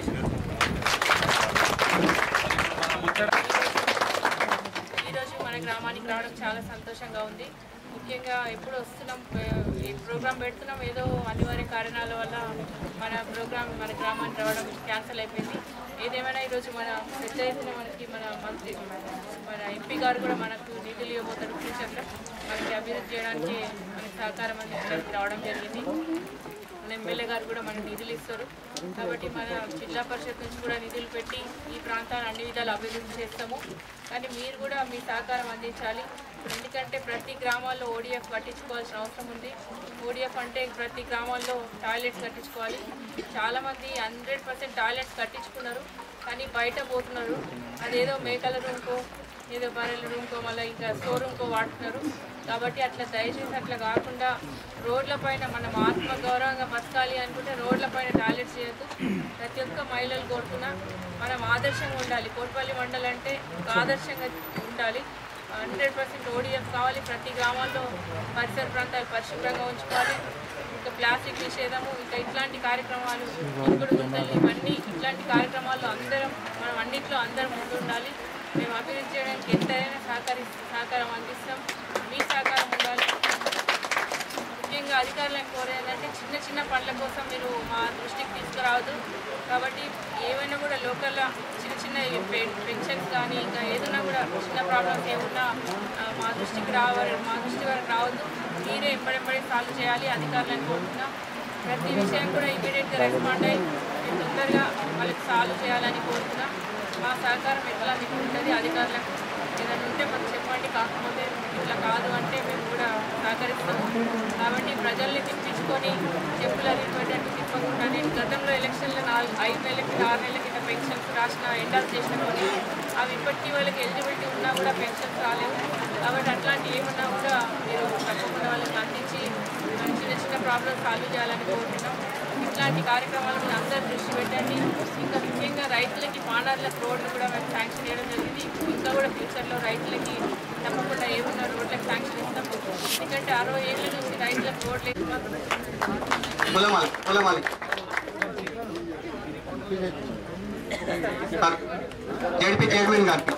ఈరోజు మన గ్రామానికి రావడం చాలా సంతోషంగా ఉంది ముఖ్యంగా ఎప్పుడు వస్తున్నాం ఏ- ఈ ప్రోగ్రాం పెడుతున్నాం ఏదో అనివార్య కారణాల వల్ల మన ప్రోగ్రాం మన గ్రామానికి రావడం క్యాన్సిల్ అయిపోయింది ఏదేమైనా ఈరోజు మన పెద్ద ఎత్తున మనకి మన మంత్రి మన ఎంపీ గారు కూడా మనకు నిధులు ఇవ్వబోతారు ఫ్యూచర్లో మనకి అభివృద్ధి చేయడానికి మనకి సహకారం అందించడానికి రావడం జరిగింది మన ఎమ్మెల్యే గారు కూడా మనకు నిధులు ఇస్తారు కాబట్టి మన జిల్లా పరిషత్ నుంచి కూడా నిధులు పెట్టి ఈ ప్రాంతాన్ని అన్ని విధాలు అభివృద్ధి చేస్తాము కానీ మీరు కూడా మీ సహకారం అందించాలి ఎందుకంటే ప్రతి గ్రామాల్లో ఓడిఎఫ్ కట్టించుకోవాల్సిన అవసరం ఉంది ఓడిఎఫ్ అంటే ప్రతి గ్రామాల్లో టాయిలెట్స్ కట్టించుకోవాలి చాలామంది హండ్రెడ్ పర్సెంట్ టాయిలెట్స్ కట్టించుకున్నారు కానీ బయట పోతున్నారు అదేదో మేకల రూమ్కో ఏదో బర్రెల రూమ్కో మళ్ళీ ఇంకా స్టోర్ రూమ్కో వాడుతున్నారు కాబట్టి అట్లా దయచేసి అట్లా కాకుండా రోడ్ల పైన మనం ఆత్మ గౌరవంగా బతకాలి అనుకుంటే రోడ్ల పైన టాయిలెట్స్ చేయొద్దు ప్రతి ఒక్క మహిళలు కోరుతున్నా మనం ఆదర్శంగా ఉండాలి కోట్పల్లి మండలం అంటే ఒక ఆదర్శంగా ఉండాలి హండ్రెడ్ పర్సెంట్ ఓడిఎఫ్ కావాలి ప్రతి గ్రామాల్లో పరిసర ప్రాంతాలు పరిశుభ్రంగా ఉంచుకోవాలి ఇంకా ప్లాస్టిక్ నిషేధము ఇంకా ఇట్లాంటి కార్యక్రమాలు ఇంకుడు గుంతలు ఇవన్నీ ఇట్లాంటి కార్యక్రమాల్లో అందరం మనం అన్నింటిలో అందరం ముందుండాలి మేము అభివృద్ధి చేయడానికి ఎంతైనా సహకరి సహకారం అందిస్తాం మీ సహకారం ఉండాలి ముఖ్యంగా అధికారులను కోరేదంటే చిన్న చిన్న పనుల కోసం మీరు మా దృష్టికి తీసుకురావద్దు కాబట్టి ఏవైనా కూడా లోకల్ చిన్న చిన్న పె- పెన్షన్స్ కానీ ఇంకా ఏదైనా కూడా చిన్న ప్రాబ్లమ్స్ ఏమున్నా ఆ, మా దృష్టికి రావాలి మా దృష్టి వరకు రావద్దు మీరే ఎప్పటిప్పటి సాల్వ్ చేయాలి అధికారులను కోరుతున్నాం ప్రతి విషయం కూడా ఇమీడియట్గా రెస్పాండ్ అయ్యి మీరు తొందరగా వాళ్ళకి సాల్వ్ చేయాలని కోరుతున్నాం మా సహకారం ఎట్లా మీకు ఉంటుంది అధికారులకు ఏదైనా ఉంటే మాకు చెప్పండి కాకపోతే ఇట్లా కాదు అంటే మేము కూడా సహకరిస్తాము కాబట్టి ప్రజల్ని తిప్పించుకొని చెప్పులు అరిగిపోయేటట్టు తిప్పకుండా నేను గతంలో ఎలక్షన్లో నాలుగు ఐదు నెలల కింద ఆరు నెలల కింద పెన్షన్స్ రాసిన ఎండాలు చేసిన కొన్ని అవి ఇప్పటికీ వాళ్ళకి ఎలిజిబిలిటీ ఉన్నా కూడా పెన్షన్స్ రాలేదు కాబట్టి అట్లాంటి ఏమన్నా కూడా మీరు తప్పకుండా వాళ్ళకి అందించి చిన్న చిన్న ప్రాబ్లమ్స్ సాల్వ్ చేయాలని కోరుతున్నాం ఇట్లాంటి కార్యక్రమాల మీద అందరూ దృష్టి పెట్టండి ఇంకా ముఖ్యంగా రైతులకి పాండార్లకు రోడ్లు కూడా మేము శాంక్షన్ చేయడం జరిగింది ఇంకా కూడా ఫ్యూచర్లో రైతులకి తప్పకుండా ఏమున్నా రోడ్లకు శాంక్షన్ ఇస్తాం ఎందుకంటే అరవై ఏళ్ళ నుంచి రైతులకు రోడ్లు ఇస్తున్నాం పొలమాలి పొలమాలి సార్ జడ్పీ చైర్మన్ గారికి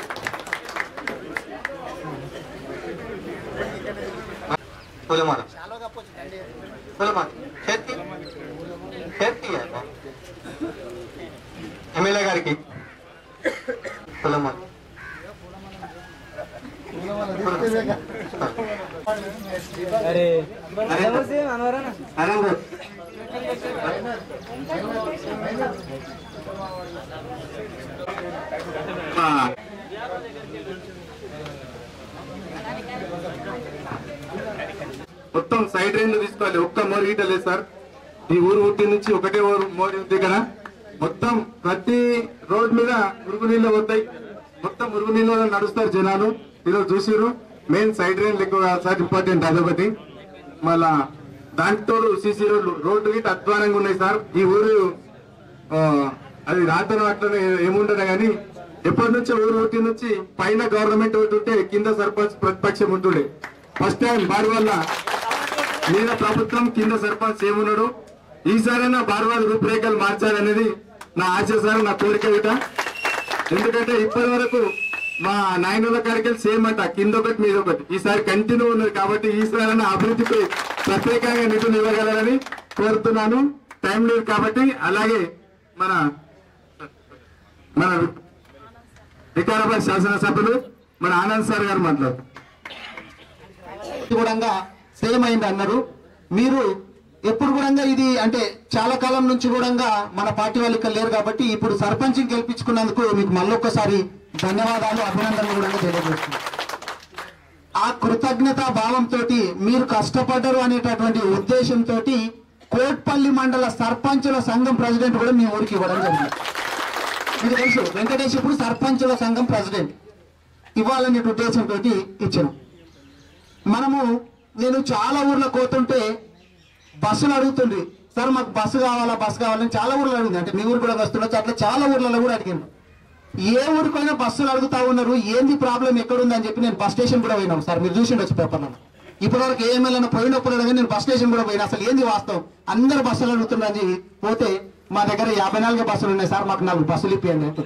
పొలమాల పొలమాలి చేతి చేతి ఎమ్మెల్యే గారికి పొలమాలి అరే నరేంద్ర అనవరానా నరేంద్ర ఆ. మొత్తం సైడ్ రేంజ్ తీసుకోవాలి ఒక్క మోరు గీట లేదు సార్ ఈ ఊరు ఊటి నుంచి ఒకటే ఊరు మోరు ఉంది కదా మొత్తం ప్రతి రోడ్ మీద మురుగు నీళ్ళు పోతాయి మొత్తం మురుగు నీళ్ళు నడుస్తారు జనాలు ఈరోజు చూసిరు మెయిన్ సైడ్ రేంజ్ ఎక్కువ కాదు సార్ ఇంపార్టెంట్ అదొకటి మళ్ళా దానికి తోడు సీసీ రోడ్లు రోడ్డు గిట్ట అధ్వానంగా ఉన్నాయి సార్ ఈ ఊరు ఆ, అది రాతను అట్లనే ఏముండదు కానీ ఎప్పటి నుంచో ఊరు ఊటి నుంచి పైన గవర్నమెంట్ ఒకటి ఉంటే కింద సర్పంచ్ ప్రతిపక్షం ఉంటుండే ఫస్ట్ టైం వారి వల్ల మీద ప్రభుత్వం కింద సర్పంచ్ ఏమున్నాడు ఈసారైనా బార్వాల్ రూపురేఖలు మార్చాలనేది నా ఆశ సార్ నా కోరిక ఇట ఎందుకంటే ఇప్పటి వరకు మా నాయనుల కాడికి సేమ్ అంట కింద ఒకటి మీద ఒకటి ఈసారి కంటిన్యూ ఉన్నది కాబట్టి ఈసారైనా అభివృద్ధిపై ప్రత్యేకంగా నిధులు ఇవ్వగలరని కోరుతున్నాను టైం లేదు కాబట్టి అలాగే మన మన వికారాబాద్ శాసనసభ్యులు మన ఆనంద్ సార్ గారు మాట్లాడుతారు కూడా సేమ్ అయింది అన్నారు మీరు ఎప్పుడు కూడా ఇది అంటే చాలా కాలం నుంచి కూడా మన పార్టీ వాళ్ళు ఇక్కడ లేరు కాబట్టి ఇప్పుడు సర్పంచ్ గెలిపించుకున్నందుకు మీకు మళ్ళొక్కసారి ధన్యవాదాలు అభినందనలు కూడా తెలియజేస్తున్నాను ఆ కృతజ్ఞత భావంతో మీరు కష్టపడ్డరు అనేటటువంటి ఉద్దేశంతో కోట్పల్లి మండల సర్పంచుల సంఘం ప్రెసిడెంట్ కూడా మీ ఊరికి ఇవ్వడం జరిగింది మీకు తెలుసు వెంకటేష్ ఇప్పుడు సర్పంచుల సంఘం ప్రెసిడెంట్ ఇవ్వాలనే ఉద్దేశంతో ఇచ్చాను మనము నేను చాలా ఊర్లకు పోతుంటే బస్సులు అడుగుతుండ్రి సార్ మాకు బస్సు కావాలా బస్సు కావాలని చాలా ఊర్లు అడిగింది అంటే మీ ఊరు కూడా వస్తుండొచ్చు అట్లా చాలా ఊర్లలో కూడా అడిగింది ఏ ఊరికైనా బస్సులు అడుగుతా ఉన్నారు ఏంది ప్రాబ్లం ఎక్కడుంది అని చెప్పి నేను బస్ స్టేషన్ కూడా పోయినాం సార్ మీరు చూసిండొచ్చు పేపర్లో ఇప్పటివరకు ఏ ఎమ్మెల్యే పోయినప్పుడు అడగని నేను బస్ స్టేషన్ కూడా పోయినా అసలు ఏంది వాస్తవం అందరు బస్సులు అడుగుతున్నారని పోతే మా దగ్గర యాభై నాలుగు బస్సులు ఉన్నాయి సార్ మాకు నాలుగు బస్సులు ఇప్పియండి అంటే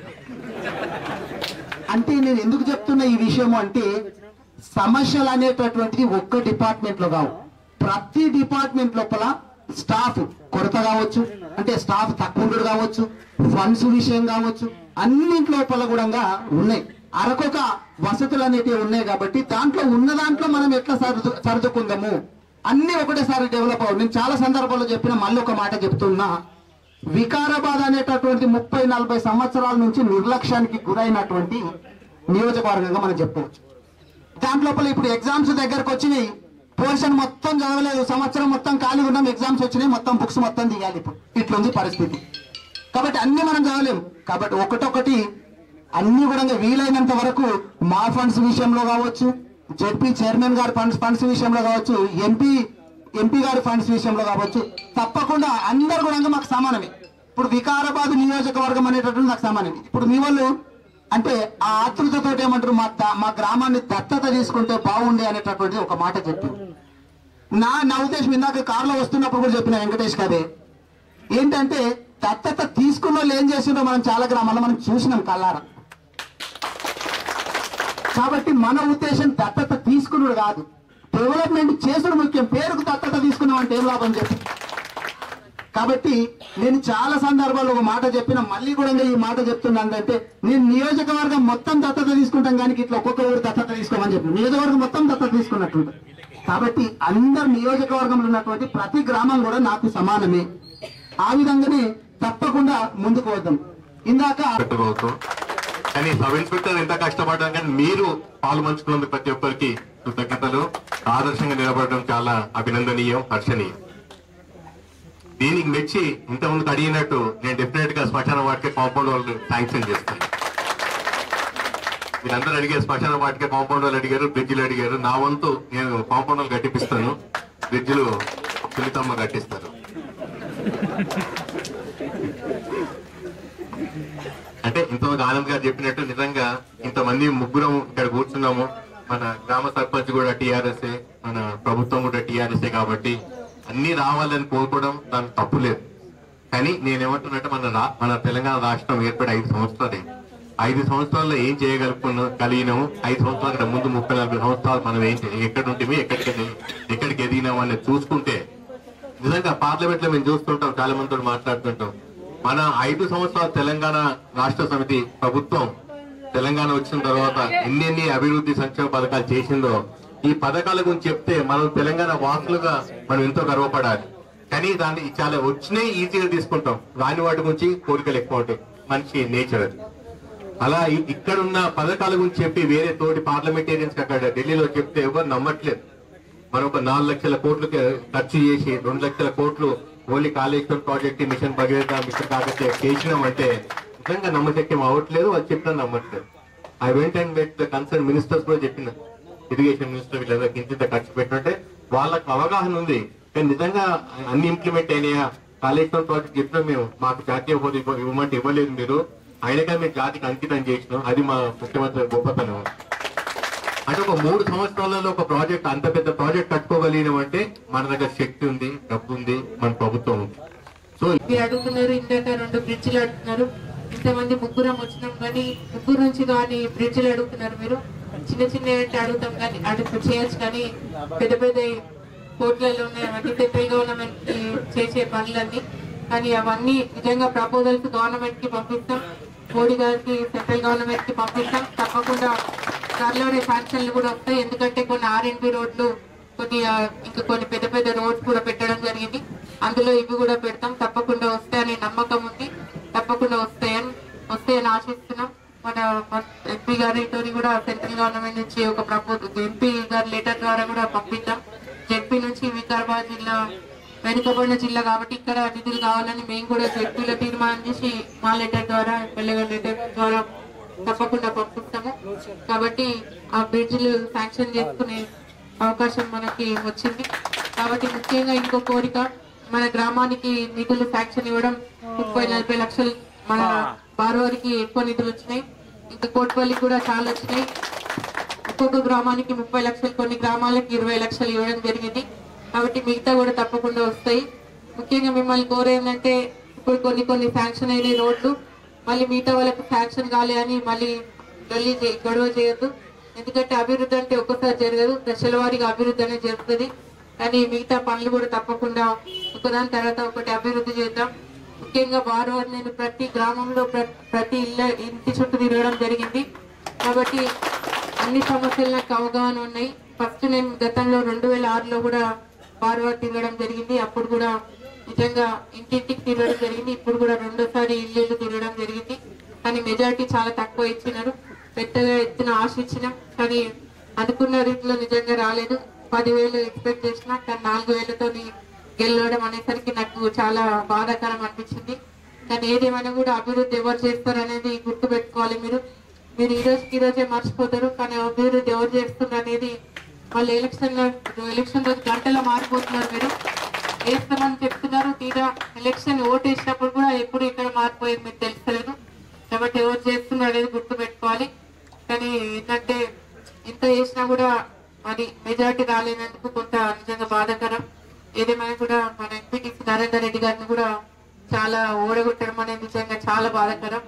అంటే నేను ఎందుకు చెప్తున్నా ఈ విషయము అంటే సమస్యలు అనేటటువంటిది ఒక్క డిపార్ట్మెంట్ లో కావు ప్రతి డిపార్ట్మెంట్ లోపల స్టాఫ్ కొరత కావచ్చు అంటే స్టాఫ్ తక్కువ ఉండడు కావచ్చు ఫండ్స్ విషయం కావచ్చు అన్నింటి లోపల కూడా ఉన్నాయి అరకొక వసతులు అనేటివి ఉన్నాయి కాబట్టి దాంట్లో ఉన్న దాంట్లో మనం ఎట్లా సర్దు సర్దుకుందాము అన్ని ఒకటేసారి డెవలప్ అవ్వదు నేను చాలా సందర్భాల్లో చెప్పిన మళ్ళీ ఒక మాట చెప్తున్నా వికారాబాద్ అనేటటువంటి ముప్పై నలభై సంవత్సరాల నుంచి నిర్లక్ష్యానికి గురైనటువంటి నియోజకవర్గంగా మనం చెప్పవచ్చు దాంట్లోపల ఇప్పుడు ఎగ్జామ్స్ దగ్గరకు వచ్చినాయి పోర్షన్ మొత్తం చదవలేదు సంవత్సరం మొత్తం ఖాళీ ఉన్నాం ఎగ్జామ్స్ వచ్చినాయి మొత్తం బుక్స్ మొత్తం దిగాలి ఇప్పుడు ఇట్లుంది పరిస్థితి కాబట్టి అన్ని మనం చదవలేం కాబట్టి ఒకటొకటి అన్ని కూడా వీలైనంత వరకు మా ఫండ్స్ విషయంలో కావచ్చు జెడ్పీ చైర్మన్ గారి ఫండ్స్ ఫండ్స్ విషయంలో కావచ్చు ఎంపీ ఎంపీ గారి ఫండ్స్ విషయంలో కావచ్చు తప్పకుండా అందరు కూడా మాకు సమానమే ఇప్పుడు వికారాబాద్ నియోజకవర్గం అనేటటువంటి నాకు సమానమే ఇప్పుడు మీ వాళ్ళు అంటే ఆ ఆతృతతో ఏమంటారు మా ద- మా గ్రామాన్ని దత్తత తీసుకుంటే బాగుండే అనేటటువంటి ఒక మాట చెప్పారు నా నా ఉద్దేశం ఇందాక కారులో వస్తున్నప్పుడు కూడా చెప్పిన వెంకటేష్ గారే ఏంటంటే దత్తత తీసుకున్న వాళ్ళు ఏం చేసిందో మనం చాలా గ్రామాల్లో మనం చూసినాం కల్లారా కాబట్టి మన ఉద్దేశం దత్తత తీసుకున్నాడు కాదు డెవలప్మెంట్ చేసుడు ముఖ్యం పేరుకు దత్తత తీసుకున్నాం అంటే ఏం లాభం చెప్పి కాబట్టి నేను చాలా సందర్భాల్లో ఒక మాట చెప్పిన మళ్ళీ కూడా ఇంకా ఈ మాట చెప్తున్నాను అంటే నేను నియోజకవర్గం మొత్తం దత్తత తీసుకుంటాం కానీ ఇట్లా ఒక్కొక్క ఊరు దత్తత తీసుకోమని చెప్పి నియోజకవర్గం మొత్తం దత్తత తీసుకున్నట్టు కాబట్టి అందరు నియోజకవర్గంలో ఉన్నటువంటి ప్రతి గ్రామం కూడా నాకు సమానమే ఆ విధంగానే తప్పకుండా ముందుకు వద్దాం ఇందాక ప్రభుత్వం కానీ సబ్ ఇన్స్పెక్టర్ ఎంత కష్టపడ్డాం కానీ మీరు పాలు పంచుకున్నందుకు ప్రతి ఒక్కరికి కృతజ్ఞతలు ఆదర్శంగా నిలబడడం చాలా అభినందనీయం హర్షణీయం దీనికి మెచ్చి ఇంతకుముందు అడిగినట్టు నేను డెఫినెట్ గా శ్మశాన వాటికి కాంపౌండ్ వాళ్ళు శాంక్షన్ చేస్తాను మీరందరూ అడిగే శ్మశాన వాటికి కాంపౌండ్ వాళ్ళు అడిగారు బ్రిడ్జిలు అడిగారు నా వంతు నేను కాంపౌండ్ వాళ్ళు కట్టిపిస్తాను బ్రిడ్జిలు సునీతమ్మ కట్టిస్తారు అంటే ఇంతమంది ఆనంద్ గారు చెప్పినట్టు నిజంగా ఇంతమంది ముగ్గురం ఇక్కడ కూర్చున్నాము మన గ్రామ సర్పంచ్ కూడా టీఆర్ఎస్ మన ప్రభుత్వం కూడా టీఆర్ఎస్ కాబట్టి అన్ని రావాలని కోరుకోవడం దాని తప్పు లేదు కానీ నేనేమంటున్నట్టు మన రా- మన తెలంగాణ రాష్ట్రం ఏర్పడి ఐదు సంవత్సరాలే ఐదు సంవత్సరాల్లో ఏం చేయగలుగుకున్నాం కలిగినాము ఐదు సంవత్సరాల కంటే ముందు ముప్పై నలభై సంవత్సరాలు మనం ఏం చే- ఎక్కడ ఉంటే ఎక్కడికి ఎక్కడికి ఎదిగినాం అనేది చూసుకుంటే నిజంగా పార్లమెంట్ లో మేము చూస్తుంటాం చాలా మందితో మాట్లాడుతుంటాం మన ఐదు సంవత్సరాల తెలంగాణ రాష్ట్ర సమితి ప్రభుత్వం తెలంగాణ వచ్చిన తర్వాత ఎన్నెన్ని అభివృద్ధి సంక్షేమ పథకాలు చేసిందో ఈ పథకాల గురించి చెప్తే మనం తెలంగాణ వాసులుగా మనం ఎంతో గర్వపడాలి కానీ దాన్ని చాలా వచ్చినాయి ఈజీగా తీసుకుంటాం రాని వాటి గురించి కోరికలు ఎక్కువ ఉంటాయి మనిషి నేచర్ అది అలా ఇ- ఇక్కడున్న పథకాల గురించి చెప్పి వేరే తోటి పార్లమెంటేరియన్స్ అక్కడ ఢిల్లీలో చెప్తే ఎవరు నమ్మట్లేదు మనం ఒక నాలుగు లక్షల కోట్లు ఖర్చు చేసి రెండు లక్షల కోట్లు only Kaleshwaram project mission Bhagiratha mission కాకతే చేసినామంటే నిజంగా నమ్మశక్యం అవ్వట్లేదు వాళ్ళు చెప్పినా నమ్మట్లేదు I went and met the concern ministers కూడా చెప్పిన ఇరిగేషన్ మినిస్టర్ వీళ్ళందరికీ ఇంత ఇంత ఖర్చు పెట్టినట్టే వాళ్ళకి అవగాహన ఉంది కానీ నిజంగా అన్ని ఇంప్లిమెంట్ అయినాయా కాళేశ్వరం ప్రాజెక్ట్ చెప్పినా మేము మాకు జాతీయ హోదా ఇవ్వ- ఇవ్వమంటే ఇవ్వలేదు మీరు అయినగా మీరు జాతికి అంకితం చేసినాం అది మా ముఖ్యమంత్రి గొప్పతనం అంటే ఒక మూడు సంవత్సరాలలో ఒక ప్రాజెక్ట్ అంత పెద్ద ప్రాజెక్ట్ కట్టుకోగలిగినాం అంటే మన దగ్గర శక్తి ఉంది డబ్బు ఉంది మన ప్రభుత్వం ఉంది సో మీరు అడుగుతున్నారు ఇందాక రెండు బ్రిడ్జిలు అడుగుతున్నారు ఇంతమంది ముగ్గురం వచ్చినాం కానీ ముగ్గురు నుంచి కానీ బ్రిడ్జిలు అడుగుతున్నారు మీరు చిన్న చిన్న అంటే అడుగుతాం కానీ అడుగు చేయొచ్చు కానీ పెద్ద పెద్ద కోట్లలో ఉన్నాయి అవన్నీ సెంట్రల్ గవర్నమెంట్ కి చేసే పనులన్నీ కానీ అవన్నీ నిజంగా ప్రపోజల్స్ గవర్నమెంట్ కి పంపిస్తాం మోడీ గారికి సెంట్రల్ గవర్నమెంట్ కి పంపిస్తాం తప్పకుండా త్వరలోనే శాంక్షన్లు కూడా వస్తాయి ఎందుకంటే కొన్ని ఆర్ఎన్బి రోడ్లు కొన్ని ఆ, ఇంకా కొన్ని పెద్ద పెద్ద రోడ్స్ కూడా పెట్టడం జరిగింది అందులో ఇవి కూడా పెడతాం తప్పకుండా వస్తాయనే నమ్మకం ఉంది తప్పకుండా వస్తాయని వస్తాయని ఆశిస్తున్నాం మన ఎంపీ గారితో కూడా సెంట్రల్ గవర్నమెంట్ నుంచి ఒక ప్రపోజల్ ఎంపీ గారి లెటర్ ద్వారా కూడా పంపిద్దాం జెడ్పీ నుంచి వికారాబాద్ జిల్లా వెనుకబడిన జిల్లా కాబట్టి ఇక్కడ నిధులు కావాలని మేము కూడా జెడ్పీలో తీర్మానం చేసి మా లెటర్ ద్వారా ఎమ్మెల్యే గారి లెటర్ ద్వారా తప్పకుండా పంపిస్తాము కాబట్టి ఆ బ్రిడ్జ్లు శాంక్షన్ చేసుకునే అవకాశం మనకి వచ్చింది కాబట్టి ముఖ్యంగా ఇంకో కోరిక మన గ్రామానికి నిధులు శాంక్షన్ ఇవ్వడం ముప్పై నలభై లక్షలు మన బారోవారికి ఎక్కువ నిధులు వచ్చినాయి ఇంకా కోట్పల్లి కూడా చాలా వచ్చినాయి ఒక్కొక్క గ్రామానికి ముప్పై లక్షలు కొన్ని గ్రామాలకు ఇరవై లక్షలు ఇవ్వడం జరిగింది కాబట్టి మిగతా కూడా తప్పకుండా వస్తాయి ముఖ్యంగా మిమ్మల్ని కోరేందంటే ఇప్పుడు కొన్ని కొన్ని శాంక్షన్ అయిన రోడ్లు మళ్ళీ మిగతా వాళ్ళకి శాంక్షన్ కాలే అని మళ్ళీ గల్లీ చే- గొడవ చేయొద్దు ఎందుకంటే అభివృద్ధి అంటే ఒక్కసారి జరగదు దశల వారీగా అభివృద్ధి అనేది జరుగుతుంది కానీ మిగతా పనులు కూడా తప్పకుండా ఒకదాని తర్వాత ఒకటి అభివృద్ధి చేద్దాం ముఖ్యంగా వారు నేను ప్రతి గ్రామంలో ప్ర- ప్రతి ఇళ్ళ ఇంటి చుట్టూ తిరగడం జరిగింది కాబట్టి అన్ని సమస్యలు నాకు అవగాహన ఉన్నాయి ఫస్ట్ నేను గతంలో రెండు వేల ఆరులో కూడా బార్వార్ తిరగడం జరిగింది అప్పుడు కూడా నిజంగా ఇంటింటికి తిరగడం జరిగింది ఇప్పుడు కూడా రెండోసారి ఇల్లు ఇల్లు తిరగడం జరిగింది కానీ మెజారిటీ చాలా తక్కువ ఇచ్చినారు పెద్దగా ఎత్తున ఆశ ఇచ్చినాం కానీ అనుకున్న రీతిలో నిజంగా రాలేదు పదివేలు ఎక్స్పెక్ట్ చేసిన కానీ నాలుగు వేలతో గెలవడం అనేసరికి నాకు చాలా బాధాకరం అనిపించింది కానీ ఏదేమైనా కూడా అభివృద్ధి ఎవరు చేస్తారు అనేది గుర్తు పెట్టుకోవాలి మీరు మీరు ఈ రోజుకి ఈ రోజే మర్చిపోతారు కానీ అభివృద్ధి ఎవరు చేస్తున్నారు అనేది వాళ్ళు ఎలక్షన్ లో ఎలక్షన్ రోజు గంటలో మారిపోతున్నారు మీరు వేస్తామని చెప్తున్నారు తీరా ఎలక్షన్ ఓటు వేసినప్పుడు కూడా ఎప్పుడు ఇక్కడ మారిపోయేది మీకు తెలుస్తలేదు కాబట్టి ఎవరు చేస్తున్నారు అనేది గుర్తు పెట్టుకోవాలి కానీ ఏంటంటే ఎంత చేసినా కూడా మరి మెజార్టీ రాలేనందుకు కొంత నిజంగా బాధాకరం ఏదేమైనా కూడా మన ఎంపీటీసీ నరేందర్ రెడ్డి గారిని కూడా చాలా ఓడగొట్టడం అనేది నిజంగా చాలా బాధాకరం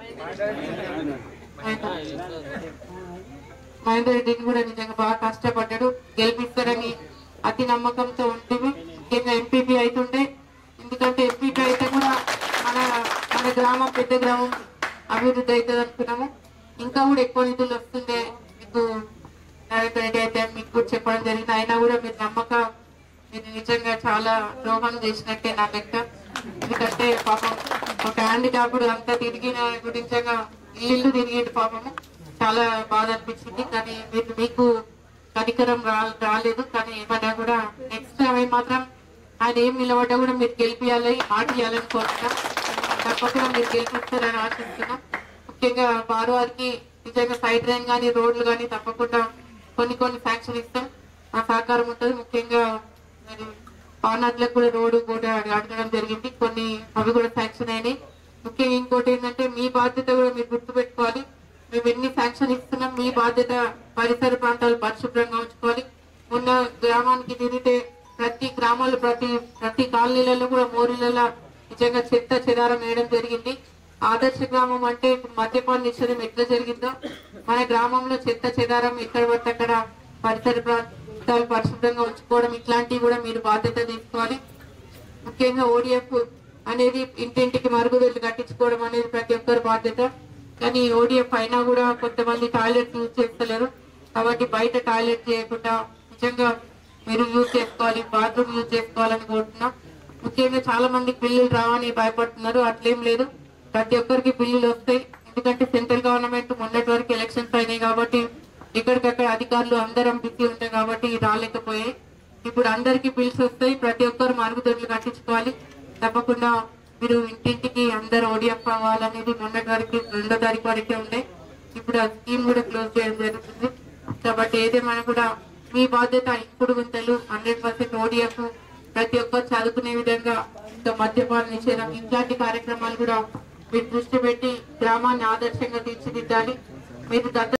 మహేందర్ రెడ్డిని కూడా నిజంగా బాగా కష్టపడ్డాడు గెలిపిస్తారని అతి నమ్మకంతో ఉంటుంది ముఖ్యంగా ఎంపీపీ అవుతుంటే ఎందుకంటే ఎంపీపీ అయితే కూడా మన మన గ్రామం పెద్ద గ్రామం అభివృద్ధి అవుతుంది అనుకున్నాము ఇంకా కూడా ఎక్కువ నిధులు వస్తుండే మీకు నరేంద్ర రెడ్డి అయితే మీకు కూడా చెప్పడం జరిగింది అయినా కూడా మీరు నమ్మక మీరు నిజంగా చాలా ద్రోహం చేసినట్టే నా లెక్క ఎందుకంటే పాపం ఒక హ్యాండిక్యాప్డ్ అంతా తిరిగిన గురించగా ఇల్లు తిరిగేది పాపము చాలా బాధ అనిపించింది కానీ మీరు మీకు కనికరం రా రాలేదు కానీ ఏమన్నా కూడా నెక్స్ట్ టైం మాత్రం ఆయన ఏం నిలబడ్డా కూడా మీరు గెలిపియాలి మాట ఇవ్వాలని కోరుతున్నాం తప్పకుండా మీరు గెలిపిస్తారని ఆశిస్తున్నాం ముఖ్యంగా వారు వారికి నిజంగా సైడ్ లైన్ కానీ రోడ్లు కానీ తప్పకుండా కొన్ని కొన్ని శాంక్షన్ ఇస్తాం ఆ సహకారం ఉంటుంది ముఖ్యంగా మరి పానాట్లకు కూడా రోడ్డు కూడా అడగడం జరిగింది కొన్ని అవి కూడా శాంక్షన్ అయినాయి ముఖ్యంగా ఇంకోటి ఏంటంటే మీ బాధ్యత కూడా మీరు గుర్తుపెట్టుకోవాలి మేము ఎన్ని శాంక్షన్ ఇస్తున్నాం మీ బాధ్యత పరిసర ప్రాంతాలు పరిశుభ్రంగా ఉంచుకోవాలి మొన్న గ్రామానికి తిరిగితే ప్రతి గ్రామాలు ప్రతి ప్రతి కాలనీలలో కూడా మోరీలలో నిజంగా చెత్త చెదారం వేయడం జరిగింది ఆదర్శ గ్రామం అంటే ఇప్పుడు మద్యపాన నిషేధం ఎట్లా జరిగిందో మన గ్రామంలో చెత్త చెదారం ఎక్కడ పడితే అక్కడ పరిసర ప్రాంతాలు పరిశుభ్రంగా ఉంచుకోవడం ఇట్లాంటివి కూడా మీరు బాధ్యత తీసుకోవాలి ముఖ్యంగా ఓడిఎఫ్ అనేది ఇంటింటికి మరుగుదొడ్లు కట్టించుకోవడం అనేది ప్రతి ఒక్కరి బాధ్యత కానీ ఓడిఎఫ్ అయినా కూడా కొంతమంది టాయిలెట్ యూజ్ చేస్తలేరు కాబట్టి బయట టాయిలెట్ చేయకుండా నిజంగా మీరు యూజ్ చేసుకోవాలి బాత్రూమ్ యూజ్ చేసుకోవాలని కోరుతున్నాం ముఖ్యంగా చాలా మంది బిల్లులు రావని భయపడుతున్నారు అట్లేం లేదు ప్రతి ఒక్కరికి బిల్లులు వస్తాయి ఎందుకంటే సెంట్రల్ గవర్నమెంట్ మొన్నటి వరకు ఎలక్షన్స్ అయినాయి కాబట్టి ఎక్కడికక్కడ అధికారులు అందరం బిజీ ఉంటాయి కాబట్టి రాలేకపోయాయి ఇప్పుడు అందరికి బిల్స్ వస్తాయి ప్రతి ఒక్కరు మరుగుదొడ్లు కట్టించుకోవాలి తప్పకుండా మీరు ఇంటింటికి అందరు ఓడిఎఫ్ అవ్వాలనేది మొన్నటి వరకు రెండో తారీఖు వరకే ఉండే ఇప్పుడు ఆ స్కీమ్ కూడా క్లోజ్ చేయడం జరుగుతుంది కాబట్టి ఏదేమైనా కూడా మీ బాధ్యత ఇప్పుడు గుంతలు హండ్రెడ్ పర్సెంట్ ఓడిఎఫ్ ప్రతి ఒక్కరు చదువుకునే విధంగా ఇంకా మద్యపాన నిషేధం ఇట్లాంటి కార్యక్రమాలు కూడా మీరు దృష్టి పెట్టి గ్రామాన్ని ఆదర్శంగా తీర్చిదిద్దాలి మీరు దత్త